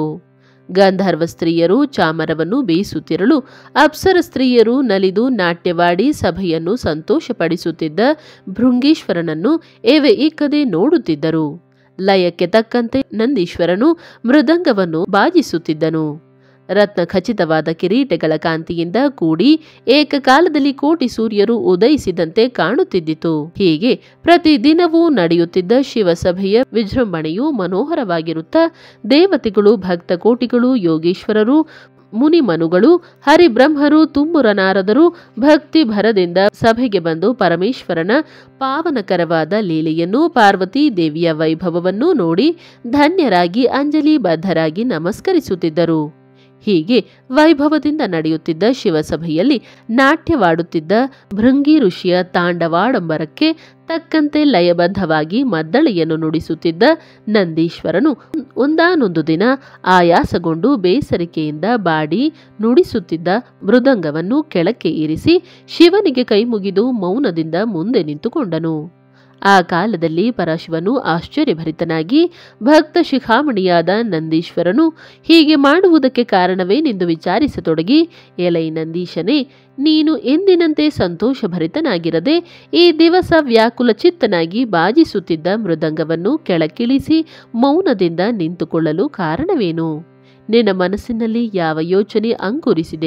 ಗಂಧರ್ವ ಸ್ತ್ರೀಯರು ಚಾಮರವನ್ನು ಬೇಯಿಸುತ್ತಿರಲು ಅಪ್ಸರ ಸ್ತ್ರೀಯರು ನಲಿದು ನಾಟ್ಯವಾಡಿ ಸಭೆಯನ್ನು ಸಂತೋಷಪಡಿಸುತ್ತಿದ್ದ ಭೃಂಗೀಶ್ವರನನ್ನು ಏವೆ ಇಕ್ಕದೆ ನೋಡುತ್ತಿದ್ದರು ಲಯಕ್ಕೆ ತಕ್ಕಂತೆ ನಂದೀಶ್ವರನು ಮೃದಂಗವನ್ನು ಬಾಜಿಸುತ್ತಿದ್ದನು ರತ್ನ ಖಚಿತವಾದ ಕಿರೀಟಗಳ ಕಾಂತಿಯಿಂದ ಕೂಡಿ ಏಕಕಾಲದಲ್ಲಿ ಕೋಟಿ ಸೂರ್ಯರು ಉದಯಿಸಿದಂತೆ ಕಾಣುತ್ತಿದ್ದಿತು ಹೀಗೆ ಪ್ರತಿದಿನವೂ ನಡೆಯುತ್ತಿದ್ದ ಶಿವಸಭೆಯ ವಿಜೃಂಭಣೆಯು ಮನೋಹರವಾಗಿರುತ್ತಾ ದೇವತೆಗಳು ಭಕ್ತ ಕೋಟಿಗಳು ಯೋಗೀಶ್ವರರು ಮುನಿಮನುಗಳು ಹರಿಬ್ರಹ್ಮರು ತುಂಬುರ ನಾರದರು ಭಕ್ತಿ ಭರದಿಂದ ಸಭೆಗೆ ಬಂದು ಪರಮೇಶ್ವರನ ಪಾವನಕರವಾದ ಲೀಲೆಯನ್ನು ಪಾರ್ವತೀ ದೇವಿಯ ವೈಭವವನ್ನು ನೋಡಿ ಧನ್ಯರಾಗಿ ಅಂಜಲಿ ಬದ್ಧರಾಗಿ ನಮಸ್ಕರಿಸುತ್ತಿದ್ದರು ಹೀಗೆ ವೈಭವದಿಂದ ನಡೆಯುತ್ತಿದ್ದ ಶಿವಸಭೆಯಲ್ಲಿ ನಾಟ್ಯವಾಡುತ್ತಿದ್ದ ಭೃಂಗಿ ಋಷಿಯ ತಾಂಡವಾಡಂಬರಕ್ಕೆ ತಕ್ಕಂತೆ ಲಯಬದ್ಧವಾಗಿ ಮದ್ದಳೆಯನ್ನು ನುಡಿಸುತ್ತಿದ್ದ ನಂದೀಶ್ವರನು ಒಂದಾನೊಂದು ದಿನ ಆಯಾಸಗೊಂಡು ಬೇಸರಿಕೆಯಿಂದ ಬಾಡಿ ನುಡಿಸುತ್ತಿದ್ದ ಮೃದಂಗವನ್ನು ಕೆಳಕ್ಕೆ ಇರಿಸಿ ಶಿವನಿಗೆ ಕೈಮುಗಿದು ಮೌನದಿಂದ ಮುಂದೆ ನಿಂತುಕೊಂಡನು ಆ ಕಾಲದಲ್ಲಿ ಪರಶಿವನು ಆಶ್ಚರ್ಯಭರಿತನಾಗಿ ಭಕ್ತ ಶಿಖಾಮಣಿಯಾದ ನಂದೀಶ್ವರನು ಹೀಗೆ ಮಾಡುವುದಕ್ಕೆ ಕಾರಣವೇನೆಂದು ವಿಚಾರಿಸತೊಡಗಿ ಎಲೈ ನಂದೀಶನೇ ನೀನು ಎಂದಿನಂತೆ ಸಂತೋಷಭರಿತನಾಗಿರದೆ ಈ ದಿವಸ ವ್ಯಾಕುಲ ಚಿತ್ತನಾಗಿ ಬಾಜಿಸುತ್ತಿದ್ದ ಮೃದಂಗವನ್ನು ಕೆಳಕಿಳಿಸಿ ಮೌನದಿಂದ ನಿಂತುಕೊಳ್ಳಲು ಕಾರಣವೇನು ನಿನ್ನ ಮನಸ್ಸಿನಲ್ಲಿ ಯಾವ ಯೋಚನೆ ಅಂಕುರಿಸಿದೆ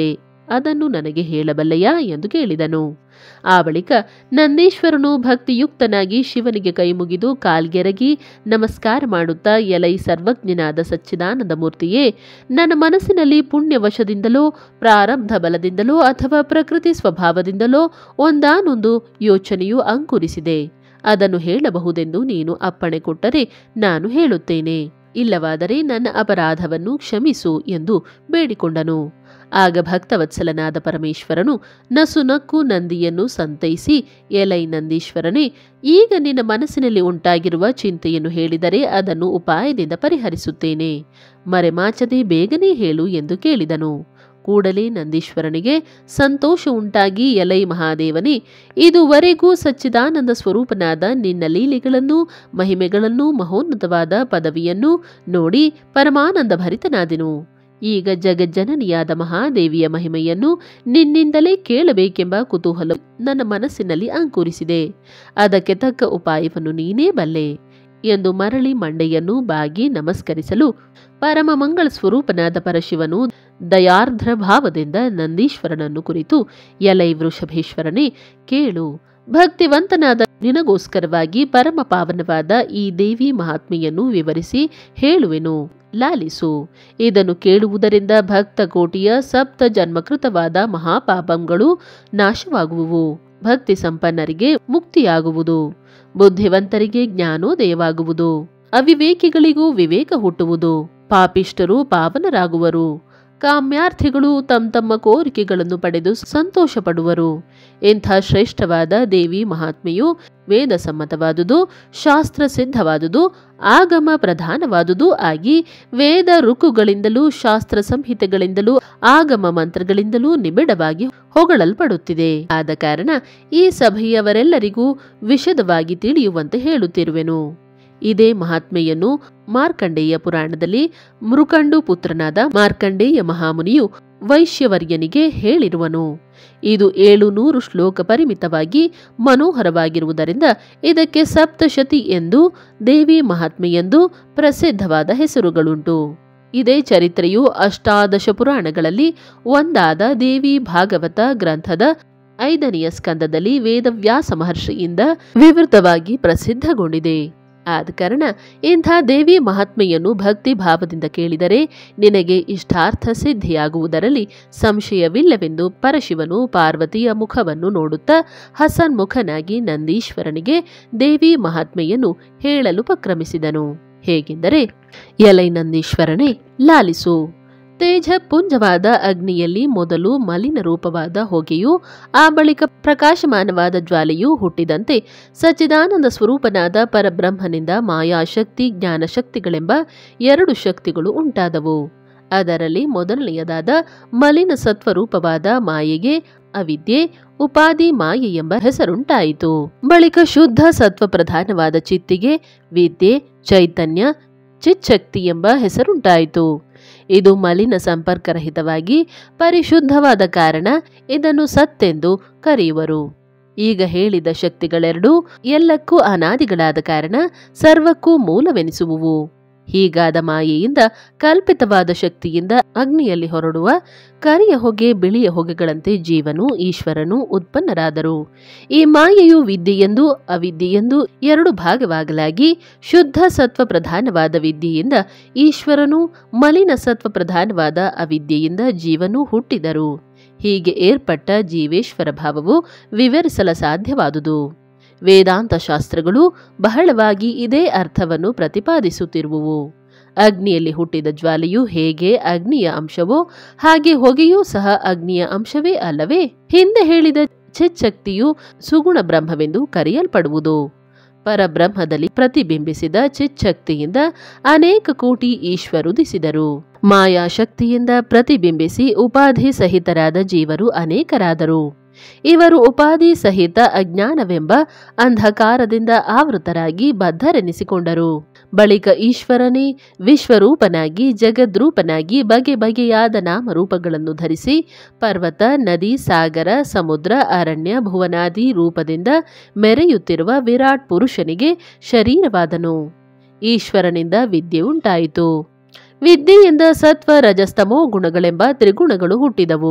ಅದನ್ನು ನನಗೆ ಹೇಳಬಲ್ಲೆಯಾ ಎಂದು ಕೇಳಿದನು ಆ ಬಳಿಕ ನಂದೀಶ್ವರನು ಭಕ್ತಿಯುಕ್ತನಾಗಿ ಶಿವನಿಗೆ ಕೈಮುಗಿದು ಕಾಲ್ಗೆರಗಿ ನಮಸ್ಕಾರ ಮಾಡುತ್ತಾ ಎಲೈ ಸರ್ವಜ್ಞನಾದ ಸಚ್ಚಿದಾನಂದ ಮೂರ್ತಿಯೇ ನನ್ನ ಮನಸ್ಸಿನಲ್ಲಿ ಪುಣ್ಯವಶದಿಂದಲೋ ಪ್ರಾರಬ್ಧ ಬಲದಿಂದಲೋ ಅಥವಾ ಪ್ರಕೃತಿ ಸ್ವಭಾವದಿಂದಲೋ ಒಂದಾನೊಂದು ಯೋಚನೆಯು ಅಂಕುರಿಸಿದೆ ಅದನ್ನು ಹೇಳಬಹುದೆಂದು ನೀನು ಅಪ್ಪಣೆ ಕೊಟ್ಟರೆ ನಾನು ಹೇಳುತ್ತೇನೆ ಇಲ್ಲವಾದರೆ ನನ್ನ ಅಪರಾಧವನ್ನು ಕ್ಷಮಿಸು ಎಂದು ಬೇಡಿಕೊಂಡನು ಆಗ ಭಕ್ತವತ್ಸಲನಾದ ಪರಮೇಶ್ವರನು ನಸುನಕ್ಕು ನಂದಿಯನ್ನು ಸಂತೈಸಿ ಎಲೈ ನಂದೀಶ್ವರನೇ ಈಗ ನಿನ್ನ ಮನಸ್ಸಿನಲ್ಲಿ ಉಂಟಾಗಿರುವ ಚಿಂತೆಯನ್ನು ಹೇಳಿದರೆ ಅದನ್ನು ಉಪಾಯದಿಂದ ಪರಿಹರಿಸುತ್ತೇನೆ ಮರೆಮಾಚದೆ ಬೇಗನೆ ಹೇಳು ಎಂದು ಕೇಳಿದನು ಕೂಡಲೇ ನಂದೀಶ್ವರನಿಗೆ ಸಂತೋಷ ಉಂಟಾಗಿ ಎಲೈ ಮಹಾದೇವನೇ ಇದುವರೆಗೂ ಸಚ್ಚಿದಾನಂದ ಸ್ವರೂಪನಾದ ನಿನ್ನ ಲೀಲೆಗಳನ್ನು ಮಹಿಮೆಗಳನ್ನು ಮಹೋನ್ನತವಾದ ಪದವಿಯನ್ನು ನೋಡಿ ಪರಮಾನಂದ ಭರಿತನಾದೆನು ಈಗ ಜಗಜ್ಜನನಿಯಾದ ಮಹಾದೇವಿಯ ಮಹಿಮೆಯನ್ನು ನಿನ್ನಿಂದಲೇ ಕೇಳಬೇಕೆಂಬ ಕುತೂಹಲ ನನ್ನ ಮನಸ್ಸಿನಲ್ಲಿ ಅಂಕುರಿಸಿದೆ ಅದಕ್ಕೆ ತಕ್ಕ ಉಪಾಯವನ್ನು ನೀನೇ ಬಲ್ಲೆ ಎಂದು ಮರಳಿ ಮಂಡೆಯನ್ನು ಬಾಗಿ ನಮಸ್ಕರಿಸಲು ಪರಮ ಮಂಗಳ ಸ್ವರೂಪನಾದ ಪರಶಿವನು ದಯಾರ್ಧ್ರ ಭಾವದಿಂದ ನಂದೀಶ್ವರನನ್ನು ಕುರಿತು ಎಲೈ ವೃಷಭೇಶ್ವರನೇ ಕೇಳು ಭಕ್ತಿವಂತನಾದ ನಿನಗೋಸ್ಕರವಾಗಿ ಪರಮ ಪಾವನವಾದ ಈ ದೇವಿ ಮಹಾತ್ಮೆಯನ್ನು ವಿವರಿಸಿ ಹೇಳುವೆನು ಲಾಲಿಸು ಇದನ್ನು ಕೇಳುವುದರಿಂದ ಭಕ್ತ ಕೋಟಿಯ ಸಪ್ತ ಜನ್ಮಕೃತವಾದ ಮಹಾಪಾಪಂಗಳು ನಾಶವಾಗುವುವು ಭಕ್ತಿ ಸಂಪನ್ನರಿಗೆ ಮುಕ್ತಿಯಾಗುವುದು ಬುದ್ಧಿವಂತರಿಗೆ ಜ್ಞಾನೋದಯವಾಗುವುದು ಅವಿವೇಕಿಗಳಿಗೂ ವಿವೇಕ ಹುಟ್ಟುವುದು ಪಾಪಿಷ್ಟರು ಪಾವನರಾಗುವರು ಕಾಮ್ಯಾರ್ಥಿಗಳು ತಮ್ಮ ತಮ್ಮ ಕೋರಿಕೆಗಳನ್ನು ಪಡೆದು ಸಂತೋಷ ಪಡುವರು ಇಂಥ ಶ್ರೇಷ್ಠವಾದ ದೇವಿ ಮಹಾತ್ಮೆಯು ವೇದ ಸಮ್ಮತವಾದುದು ಶಾಸ್ತ್ರ ಸಿದ್ಧವಾದುದು ಆಗಮ ಪ್ರಧಾನವಾದುದು ಆಗಿ ವೇದ ಋಕುಗಳಿಂದಲೂ ಶಾಸ್ತ್ರ ಸಂಹಿತೆಗಳಿಂದಲೂ ಆಗಮ ಮಂತ್ರಗಳಿಂದಲೂ ನಿಬಿಡವಾಗಿ ಹೊಗಳಲ್ಪಡುತ್ತಿದೆ ಆದ ಕಾರಣ ಈ ಸಭೆಯವರೆಲ್ಲರಿಗೂ ವಿಶದವಾಗಿ ತಿಳಿಯುವಂತೆ ಹೇಳುತ್ತಿರುವೆನು ಇದೇ ಮಹಾತ್ಮೆಯನ್ನು ಮಾರ್ಕಂಡೇಯ ಪುರಾಣದಲ್ಲಿ ಮೃಕಂಡು ಪುತ್ರನಾದ ಮಾರ್ಕಂಡೇಯ ಮಹಾಮುನಿಯು ವೈಶ್ಯವರ್ಯನಿಗೆ ಹೇಳಿರುವನು ಇದು ಏಳು ನೂರು ಶ್ಲೋಕ ಪರಿಮಿತವಾಗಿ ಮನೋಹರವಾಗಿರುವುದರಿಂದ ಇದಕ್ಕೆ ಸಪ್ತಶತಿ ಎಂದು ದೇವಿ ಮಹಾತ್ಮೆ ಎಂದು ಪ್ರಸಿದ್ಧವಾದ ಹೆಸರುಗಳುಂಟು ಇದೇ ಚರಿತ್ರೆಯು ಅಷ್ಟಾದಶ ಪುರಾಣಗಳಲ್ಲಿ ಒಂದಾದ ದೇವಿ ಭಾಗವತ ಗ್ರಂಥದ ಐದನೆಯ ಸ್ಕಂದದಲ್ಲಿ ವೇದವ್ಯಾಸ ಮಹರ್ಷಿಯಿಂದ ವಿವೃತವಾಗಿ ಪ್ರಸಿದ್ಧಗೊಂಡಿದೆ ಆದ ಕಾರಣ ಇಂಥ ದೇವಿ ಮಹಾತ್ಮೆಯನ್ನು ಭಕ್ತಿ ಭಾವದಿಂದ ಕೇಳಿದರೆ ನಿನಗೆ ಇಷ್ಟಾರ್ಥ ಸಿದ್ಧಿಯಾಗುವುದರಲ್ಲಿ ಸಂಶಯವಿಲ್ಲವೆಂದು ಪರಶಿವನು ಪಾರ್ವತಿಯ ಮುಖವನ್ನು ನೋಡುತ್ತಾ ಹಸನ್ಮುಖನಾಗಿ ನಂದೀಶ್ವರನಿಗೆ ದೇವಿ ಮಹಾತ್ಮೆಯನ್ನು ಹೇಳಲು ಉಪಕ್ರಮಿಸಿದನು ಹೇಗೆಂದರೆ ಎಲೈ ನಂದೀಶ್ವರನೇ ಲಾಲಿಸು ತೇಜ ಪುಂಜವಾದ ಅಗ್ನಿಯಲ್ಲಿ ಮೊದಲು ಮಲಿನ ರೂಪವಾದ ಹೊಗೆಯು ಆ ಬಳಿಕ ಪ್ರಕಾಶಮಾನವಾದ ಜ್ವಾಲೆಯೂ ಹುಟ್ಟಿದಂತೆ ಸಚ್ಚಿದಾನಂದ ಸ್ವರೂಪನಾದ ಪರಬ್ರಹ್ಮನಿಂದ ಮಾಯಾಶಕ್ತಿ ಜ್ಞಾನಶಕ್ತಿಗಳೆಂಬ ಎರಡು ಶಕ್ತಿಗಳು ಉಂಟಾದವು ಅದರಲ್ಲಿ ಮೊದಲನೆಯದಾದ ಮಲಿನ ಸತ್ವರೂಪವಾದ ಮಾಯೆಗೆ ಅವಿದ್ಯೆ ಉಪಾಧಿ ಮಾಯೆ ಎಂಬ ಹೆಸರುಂಟಾಯಿತು ಬಳಿಕ ಶುದ್ಧ ಸತ್ವ ಪ್ರಧಾನವಾದ ಚಿತ್ತಿಗೆ ವಿದ್ಯೆ ಚೈತನ್ಯ ಚಿಚ್ಚಕ್ತಿ ಎಂಬ ಹೆಸರುಂಟಾಯಿತು ಇದು ಮಲಿನ ಸಂಪರ್ಕರಹಿತವಾಗಿ ಪರಿಶುದ್ಧವಾದ ಕಾರಣ ಇದನ್ನು ಸತ್ತೆಂದು ಕರೆಯುವರು ಈಗ ಹೇಳಿದ ಶಕ್ತಿಗಳೆರಡೂ ಎಲ್ಲಕ್ಕೂ ಅನಾದಿಗಳಾದ ಕಾರಣ ಸರ್ವಕ್ಕೂ ಮೂಲವೆನಿಸುವುವು ಹೀಗಾದ ಮಾಯೆಯಿಂದ ಕಲ್ಪಿತವಾದ ಶಕ್ತಿಯಿಂದ ಅಗ್ನಿಯಲ್ಲಿ ಹೊರಡುವ ಕರಿಯ ಹೊಗೆ ಬಿಳಿಯ ಹೊಗೆಗಳಂತೆ ಜೀವನು ಈಶ್ವರನು ಉತ್ಪನ್ನರಾದರು ಈ ಮಾಯೆಯು ವಿದ್ಯೆಯೆಂದು ಅವಿದ್ಯೆಯೆಂದು ಎರಡು ಭಾಗವಾಗಲಾಗಿ ಶುದ್ಧ ಸತ್ವ ಪ್ರಧಾನವಾದ ವಿದ್ಯೆಯಿಂದ ಈಶ್ವರನು ಮಲಿನ ಸತ್ವ ಪ್ರಧಾನವಾದ ಅವಿದ್ಯೆಯಿಂದ ಜೀವನು ಹುಟ್ಟಿದರು ಹೀಗೆ ಏರ್ಪಟ್ಟ ಜೀವೇಶ್ವರ ಭಾವವು ವಿವರಿಸಲ ಸಾಧ್ಯವಾದುದು ವೇದಾಂತ ಶಾಸ್ತ್ರಗಳು ಬಹಳವಾಗಿ ಇದೇ ಅರ್ಥವನ್ನು ಪ್ರತಿಪಾದಿಸುತ್ತಿರುವುವು ಅಗ್ನಿಯಲ್ಲಿ ಹುಟ್ಟಿದ ಜ್ವಾಲೆಯು ಹೇಗೆ ಅಗ್ನಿಯ ಅಂಶವೋ ಹಾಗೆ ಹೊಗೆಯೂ ಸಹ ಅಗ್ನಿಯ ಅಂಶವೇ ಅಲ್ಲವೇ ಹಿಂದೆ ಹೇಳಿದ ಚಿಚ್ಚಕ್ತಿಯು ಸುಗುಣ ಬ್ರಹ್ಮವೆಂದು ಕರೆಯಲ್ಪಡುವುದು ಪರಬ್ರಹ್ಮದಲ್ಲಿ ಪ್ರತಿಬಿಂಬಿಸಿದ ಚಿಚ್ಚಕ್ತಿಯಿಂದ ಅನೇಕ ಕೋಟಿ ಈಶ್ವರುದಿಸಿದರು ಮಾಯಾಶಕ್ತಿಯಿಂದ ಪ್ರತಿಬಿಂಬಿಸಿ ಉಪಾಧಿ ಸಹಿತರಾದ ಜೀವರು ಅನೇಕರಾದರು ಇವರು ಉಪಾಧಿ ಸಹಿತ ಅಜ್ಞಾನವೆಂಬ ಅಂಧಕಾರದಿಂದ ಆವೃತರಾಗಿ ಬದ್ಧರೆನಿಸಿಕೊಂಡರು ಬಳಿಕ ಈಶ್ವರನೇ ವಿಶ್ವರೂಪನಾಗಿ ಜಗದ್ರೂಪನಾಗಿ ಬಗೆ ಬಗೆಯಾದ ನಾಮರೂಪಗಳನ್ನು ಧರಿಸಿ ಪರ್ವತ ನದಿ ಸಾಗರ ಸಮುದ್ರ ಅರಣ್ಯ ಭುವನಾದಿ ರೂಪದಿಂದ ಮೆರೆಯುತ್ತಿರುವ ವಿರಾಟ್ ಪುರುಷನಿಗೆ ಶರೀರವಾದನು ಈಶ್ವರನಿಂದ ವಿದ್ಯೆ ಉಂಟಾಯಿತು ವಿದ್ಯೆಯಿಂದ ಸತ್ವ ರಜಸ್ತಮೋ ಗುಣಗಳೆಂಬ ತ್ರಿಗುಣಗಳು ಹುಟ್ಟಿದವು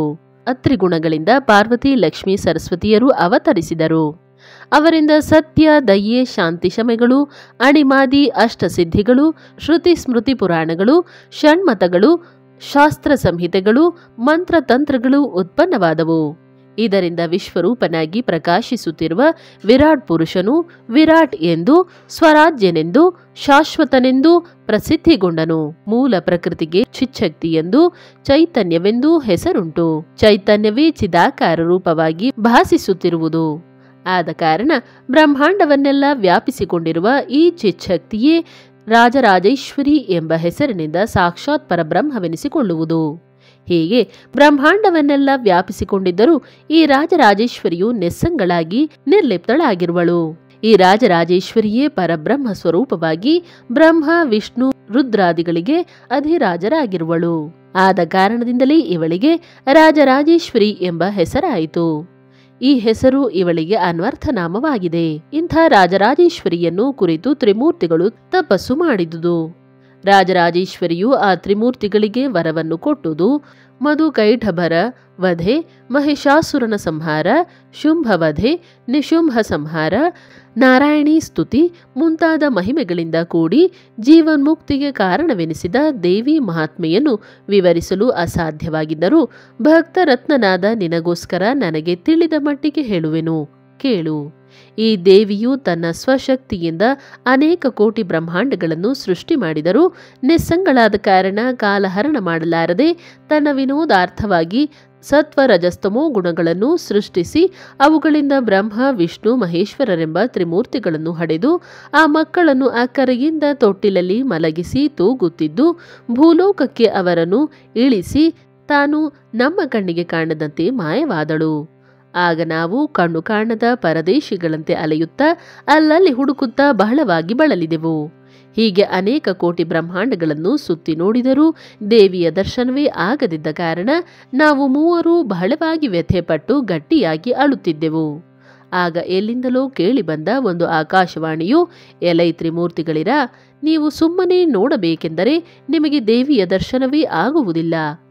ಅತ್ರಿಗುಣಗಳಿಂದ ಪಾರ್ವತಿ ಲಕ್ಷ್ಮಿ ಸರಸ್ವತಿಯರು ಅವತರಿಸಿದರು ಅವರಿಂದ ಸತ್ಯ ದಯೆ ಶಾಂತಿ ಶಮೆಗಳು ಅಣಿಮಾದಿ ಅಷ್ಟಸಿದ್ಧಿಗಳು ಶ್ರುತಿ ಸ್ಮೃತಿ ಪುರಾಣಗಳು ಷಣ್ಮತಗಳು ಶಾಸ್ತ್ರ ಸಂಹಿತೆಗಳು ಮಂತ್ರತಂತ್ರಗಳು ಉತ್ಪನ್ನವಾದವು ಇದರಿಂದ ವಿಶ್ವರೂಪನಾಗಿ ಪ್ರಕಾಶಿಸುತ್ತಿರುವ ವಿರಾಟ್ ಪುರುಷನು ವಿರಾಟ್ ಎಂದು ಸ್ವರಾಜ್ಯನೆಂದು ಶಾಶ್ವತನೆಂದು ಪ್ರಸಿದ್ಧಿಗೊಂಡನು ಮೂಲ ಪ್ರಕೃತಿಗೆ ಚಿಚ್ಚಕ್ತಿ ಎಂದು ಚೈತನ್ಯವೆಂದು ಹೆಸರುಂಟು ಚೈತನ್ಯವೇ ಚಿದಾಕಾರ ರೂಪವಾಗಿ ಭಾಸಿಸುತ್ತಿರುವುದು ಆದ ಕಾರಣ ಬ್ರಹ್ಮಾಂಡವನ್ನೆಲ್ಲ ವ್ಯಾಪಿಸಿಕೊಂಡಿರುವ ಈ ಚಿಚ್ಛಕ್ತಿಯೇ ರಾಜರಾಜೇಶ್ವರಿ ಎಂಬ ಹೆಸರಿನಿಂದ ಸಾಕ್ಷಾತ್ ಪರಬ್ರಹ್ಮವೆನಿಸಿಕೊಳ್ಳುವುದು ಹೀಗೆ ಬ್ರಹ್ಮಾಂಡವನ್ನೆಲ್ಲ ವ್ಯಾಪಿಸಿಕೊಂಡಿದ್ದರೂ ಈ ರಾಜರಾಜೇಶ್ವರಿಯು ನಿಸ್ಸಂಗಳಾಗಿ ನಿರ್ಲಿಪ್ತಳಾಗಿರುವಳು ಈ ರಾಜರಾಜೇಶ್ವರಿಯೇ ಪರಬ್ರಹ್ಮ ಸ್ವರೂಪವಾಗಿ ಬ್ರಹ್ಮ ವಿಷ್ಣು ರುದ್ರಾದಿಗಳಿಗೆ ಅಧಿರಾಜರಾಗಿರುವಳು ಆದ ಕಾರಣದಿಂದಲೇ ಇವಳಿಗೆ ರಾಜರಾಜೇಶ್ವರಿ ಎಂಬ ಹೆಸರಾಯಿತು ಈ ಹೆಸರು ಇವಳಿಗೆ ಅನ್ವರ್ಥನಾಮವಾಗಿದೆ ಇಂಥ ರಾಜರಾಜೇಶ್ವರಿಯನ್ನು ಕುರಿತು ತ್ರಿಮೂರ್ತಿಗಳು ತಪಸ್ಸು ಮಾಡಿದುದು ರಾಜರಾಜೇಶ್ವರಿಯು ಆ ತ್ರಿಮೂರ್ತಿಗಳಿಗೆ ವರವನ್ನು ಕೊಟ್ಟುದು ಮಧುಕೈಠಭರ ವಧೆ ಮಹಿಷಾಸುರನ ಸಂಹಾರ ಶುಂಭವಧೆ ನಿಶುಂಭ ಸಂಹಾರ ನಾರಾಯಣಿ ಸ್ತುತಿ ಮುಂತಾದ ಮಹಿಮೆಗಳಿಂದ ಕೂಡಿ ಜೀವನ್ಮುಕ್ತಿಗೆ ಕಾರಣವೆನಿಸಿದ ದೇವಿ ಮಹಾತ್ಮೆಯನ್ನು ವಿವರಿಸಲು ಅಸಾಧ್ಯವಾಗಿದ್ದರೂ ಭಕ್ತರತ್ನನಾದ ನಿನಗೋಸ್ಕರ ನನಗೆ ತಿಳಿದ ಮಟ್ಟಿಗೆ ಹೇಳುವೆನು ಕೇಳು ಈ ದೇವಿಯು ತನ್ನ ಸ್ವಶಕ್ತಿಯಿಂದ ಅನೇಕ ಕೋಟಿ ಬ್ರಹ್ಮಾಂಡಗಳನ್ನು ಸೃಷ್ಟಿ ಮಾಡಿದರೂ ನಿಸ್ಸಂಗಳಾದ ಕಾರಣ ಕಾಲಹರಣ ಮಾಡಲಾರದೆ ತನ್ನ ವಿನೋದಾರ್ಥವಾಗಿ ಸತ್ವ ರಜಸ್ತಮೋ ಗುಣಗಳನ್ನು ಸೃಷ್ಟಿಸಿ ಅವುಗಳಿಂದ ಬ್ರಹ್ಮ ವಿಷ್ಣು ಮಹೇಶ್ವರರೆಂಬ ತ್ರಿಮೂರ್ತಿಗಳನ್ನು ಹಡೆದು ಆ ಮಕ್ಕಳನ್ನು ಅಕ್ಕರೆಯಿಂದ ತೊಟ್ಟಿಲಲ್ಲಿ ಮಲಗಿಸಿ ತೂಗುತ್ತಿದ್ದು ಭೂಲೋಕಕ್ಕೆ ಅವರನ್ನು ಇಳಿಸಿ ತಾನು ನಮ್ಮ ಕಣ್ಣಿಗೆ ಕಾಣದಂತೆ ಮಾಯವಾದಳು ಆಗ ನಾವು ಕಣ್ಣು ಕಾಣದ ಪರದೇಶಿಗಳಂತೆ ಅಲೆಯುತ್ತಾ ಅಲ್ಲಲ್ಲಿ ಹುಡುಕುತ್ತಾ ಬಹಳವಾಗಿ ಬಳಲಿದೆವು ಹೀಗೆ ಅನೇಕ ಕೋಟಿ ಬ್ರಹ್ಮಾಂಡಗಳನ್ನು ಸುತ್ತಿ ನೋಡಿದರೂ ದೇವಿಯ ದರ್ಶನವೇ ಆಗದಿದ್ದ ಕಾರಣ ನಾವು ಮೂವರು ಬಹಳವಾಗಿ ವ್ಯಥೆಪಟ್ಟು ಗಟ್ಟಿಯಾಗಿ ಅಳುತ್ತಿದ್ದೆವು ಆಗ ಎಲ್ಲಿಂದಲೋ ಕೇಳಿಬಂದ ಒಂದು ಆಕಾಶವಾಣಿಯು ಎಲೈ ತ್ರಿಮೂರ್ತಿಗಳಿರ ನೀವು ಸುಮ್ಮನೆ ನೋಡಬೇಕೆಂದರೆ ನಿಮಗೆ ದೇವಿಯ ದರ್ಶನವೇ ಆಗುವುದಿಲ್ಲ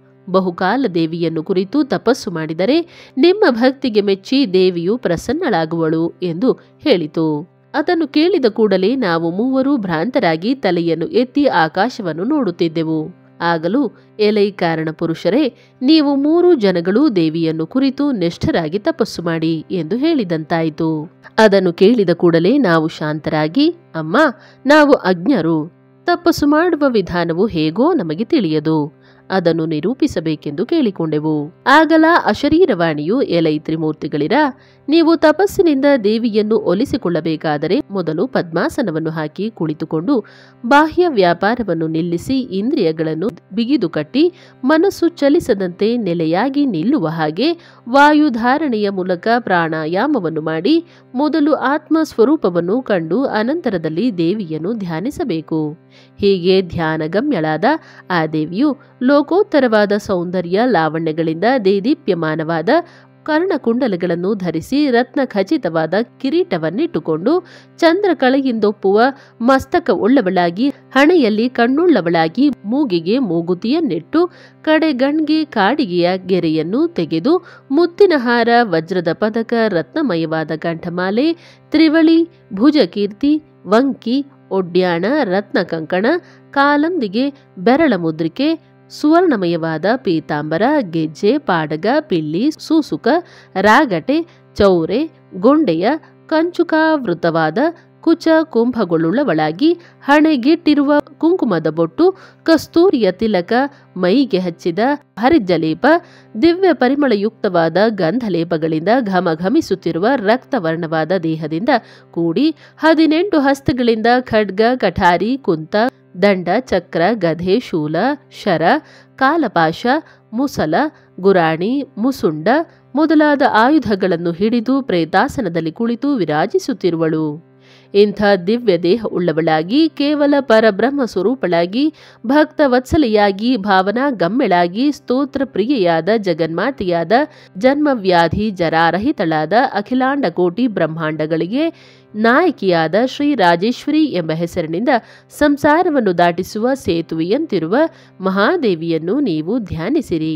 ಬಹುಕಾಲ ದೇವಿಯನ್ನು ಕುರಿತು ತಪಸ್ಸು ಮಾಡಿದರೆ ನಿಮ್ಮ ಭಕ್ತಿಗೆ ಮೆಚ್ಚಿ ದೇವಿಯು ಪ್ರಸನ್ನಳಾಗುವಳು ಎಂದು ಹೇಳಿತು ಅದನ್ನು ಕೇಳಿದ ಕೂಡಲೇ ನಾವು ಮೂವರು ಭ್ರಾಂತರಾಗಿ ತಲೆಯನ್ನು ಎತ್ತಿ ಆಕಾಶವನ್ನು ನೋಡುತ್ತಿದ್ದೆವು ಆಗಲೂ ಎಲೈ ಕಾರಣ ಪುರುಷರೇ ನೀವು ಮೂರು ಜನಗಳು ದೇವಿಯನ್ನು ಕುರಿತು ನಿಷ್ಠರಾಗಿ ತಪಸ್ಸು ಮಾಡಿ ಎಂದು ಹೇಳಿದಂತಾಯಿತು ಅದನ್ನು ಕೇಳಿದ ಕೂಡಲೇ ನಾವು ಶಾಂತರಾಗಿ ಅಮ್ಮ ನಾವು ಅಜ್ಞರು ತಪಸ್ಸು ಮಾಡುವ ವಿಧಾನವು ಹೇಗೋ ನಮಗೆ ತಿಳಿಯದು ಅದನ್ನು ನಿರೂಪಿಸಬೇಕೆಂದು ಕೇಳಿಕೊಂಡೆವು ಆಗಲ ಅಶರೀರವಾಣಿಯು ಎಲೈ ತ್ರಿಮೂರ್ತಿಗಳಿರ ನೀವು ತಪಸ್ಸಿನಿಂದ ದೇವಿಯನ್ನು ಒಲಿಸಿಕೊಳ್ಳಬೇಕಾದರೆ ಮೊದಲು ಪದ್ಮಾಸನವನ್ನು ಹಾಕಿ ಕುಳಿತುಕೊಂಡು ಬಾಹ್ಯ ವ್ಯಾಪಾರವನ್ನು ನಿಲ್ಲಿಸಿ ಇಂದ್ರಿಯಗಳನ್ನು ಬಿಗಿದು ಕಟ್ಟಿ ಮನಸ್ಸು ಚಲಿಸದಂತೆ ನೆಲೆಯಾಗಿ ನಿಲ್ಲುವ ಹಾಗೆ ವಾಯುಧಾರಣೆಯ ಮೂಲಕ ಪ್ರಾಣಾಯಾಮವನ್ನು ಮಾಡಿ ಮೊದಲು ಆತ್ಮ ಸ್ವರೂಪವನ್ನು ಕಂಡು ಅನಂತರದಲ್ಲಿ ದೇವಿಯನ್ನು ಧ್ಯಾನಿಸಬೇಕು ಹೀಗೆ ಧ್ಯಾನಗಮ್ಯಳಾದ ಆ ದೇವಿಯು ಲೋಕೋತ್ತರವಾದ ಸೌಂದರ್ಯ ಲಾವಣ್ಯಗಳಿಂದ ದೇದೀಪ್ಯಮಾನವಾದ ಕರ್ಣಕುಂಡಲಗಳನ್ನು ಧರಿಸಿ ರತ್ನ ಖಚಿತವಾದ ಕಿರೀಟವನ್ನಿಟ್ಟುಕೊಂಡು ಚಂದ್ರಕಳೆಯಿಂದೊಪ್ಪುವ ಮಸ್ತಕ ಉಳ್ಳವಳಾಗಿ ಹಣೆಯಲ್ಲಿ ಕಣ್ಣುಳ್ಳವಳಾಗಿ ಮೂಗಿಗೆ ಮೂಗುತಿಯನ್ನಿಟ್ಟು ಕಡೆಗಣ್ಗೆ ಕಾಡಿಗೆಯ ಗೆರೆಯನ್ನು ತೆಗೆದು ಮುತ್ತಿನ ಹಾರ ವಜ್ರದ ಪದಕ ರತ್ನಮಯವಾದ ಕಂಠಮಾಲೆ ತ್ರಿವಳಿ ಭುಜಕೀರ್ತಿ ವಂಕಿ ಒಡ್ಯಾಣ ರತ್ನ ಕಂಕಣ ಕಾಲಂದಿಗೆ ಬೆರಳ ಮುದ್ರಿಕೆ ಸುವರ್ಣಮಯವಾದ ಪೀತಾಂಬರ ಗೆಜ್ಜೆ ಪಾಡಗ ಪಿಳ್ಳಿ ಸೂಸುಕ ರಾಗಟೆ ಚೌರೆ ಗೊಂಡೆಯ ಕಂಚುಕಾವೃತವಾದ ಕುಚ ಕುಂಭಗಳುಳ್ಳವಳಾಗಿ ಹಣೆಗಿಟ್ಟಿರುವ ಕುಂಕುಮದ ಬೊಟ್ಟು ಕಸ್ತೂರಿಯ ತಿಲಕ ಮೈಗೆ ಹಚ್ಚಿದ ಹರಿಜ್ಜಲೇಪ ದಿವ್ಯ ಪರಿಮಳಯುಕ್ತವಾದ ಗಂಧಲೇಪಗಳಿಂದ ಘಮಘಮಿಸುತ್ತಿರುವ ರಕ್ತವರ್ಣವಾದ ದೇಹದಿಂದ ಕೂಡಿ ಹದಿನೆಂಟು ಹಸ್ತಗಳಿಂದ ಖಡ್ಗ ಕಠಾರಿ ಕುಂತ ದಂಡ ಚಕ್ರ ಗಧೆ ಶೂಲ ಶರ ಕಾಲಪಾಶ ಮುಸಲ ಗುರಾಣಿ ಮುಸುಂಡ ಮೊದಲಾದ ಆಯುಧಗಳನ್ನು ಹಿಡಿದು ಪ್ರೇತಾಸನದಲ್ಲಿ ಕುಳಿತು ವಿರಾಜಿಸುತ್ತಿರುವಳು ಇಂಥ ದಿವ್ಯ ದೇಹ ಉಳ್ಳವಳಾಗಿ ಕೇವಲ ಪರಬ್ರಹ್ಮ ಸ್ವರೂಪಳಾಗಿ ಭಕ್ತ ವತ್ಸಲೆಯಾಗಿ ಭಾವನಾ ಗಮ್ಯಳಾಗಿ ಸ್ತೋತ್ರ ಪ್ರಿಯೆಯಾದ ಜಗನ್ಮಾತೆಯಾದ ಜನ್ಮವ್ಯಾಧಿ ಜರಾರಹಿತಳಾದ ಅಖಿಲಾಂಡ ಕೋಟಿ ಬ್ರಹ್ಮಾಂಡಗಳಿಗೆ ನಾಯಕಿಯಾದ ಶ್ರೀ ರಾಜೇಶ್ವರಿ ಎಂಬ ಹೆಸರಿನಿಂದ ಸಂಸಾರವನ್ನು ದಾಟಿಸುವ ಸೇತುವೆಯಂತಿರುವ ಮಹಾದೇವಿಯನ್ನು ನೀವು ಧ್ಯಾನಿಸಿರಿ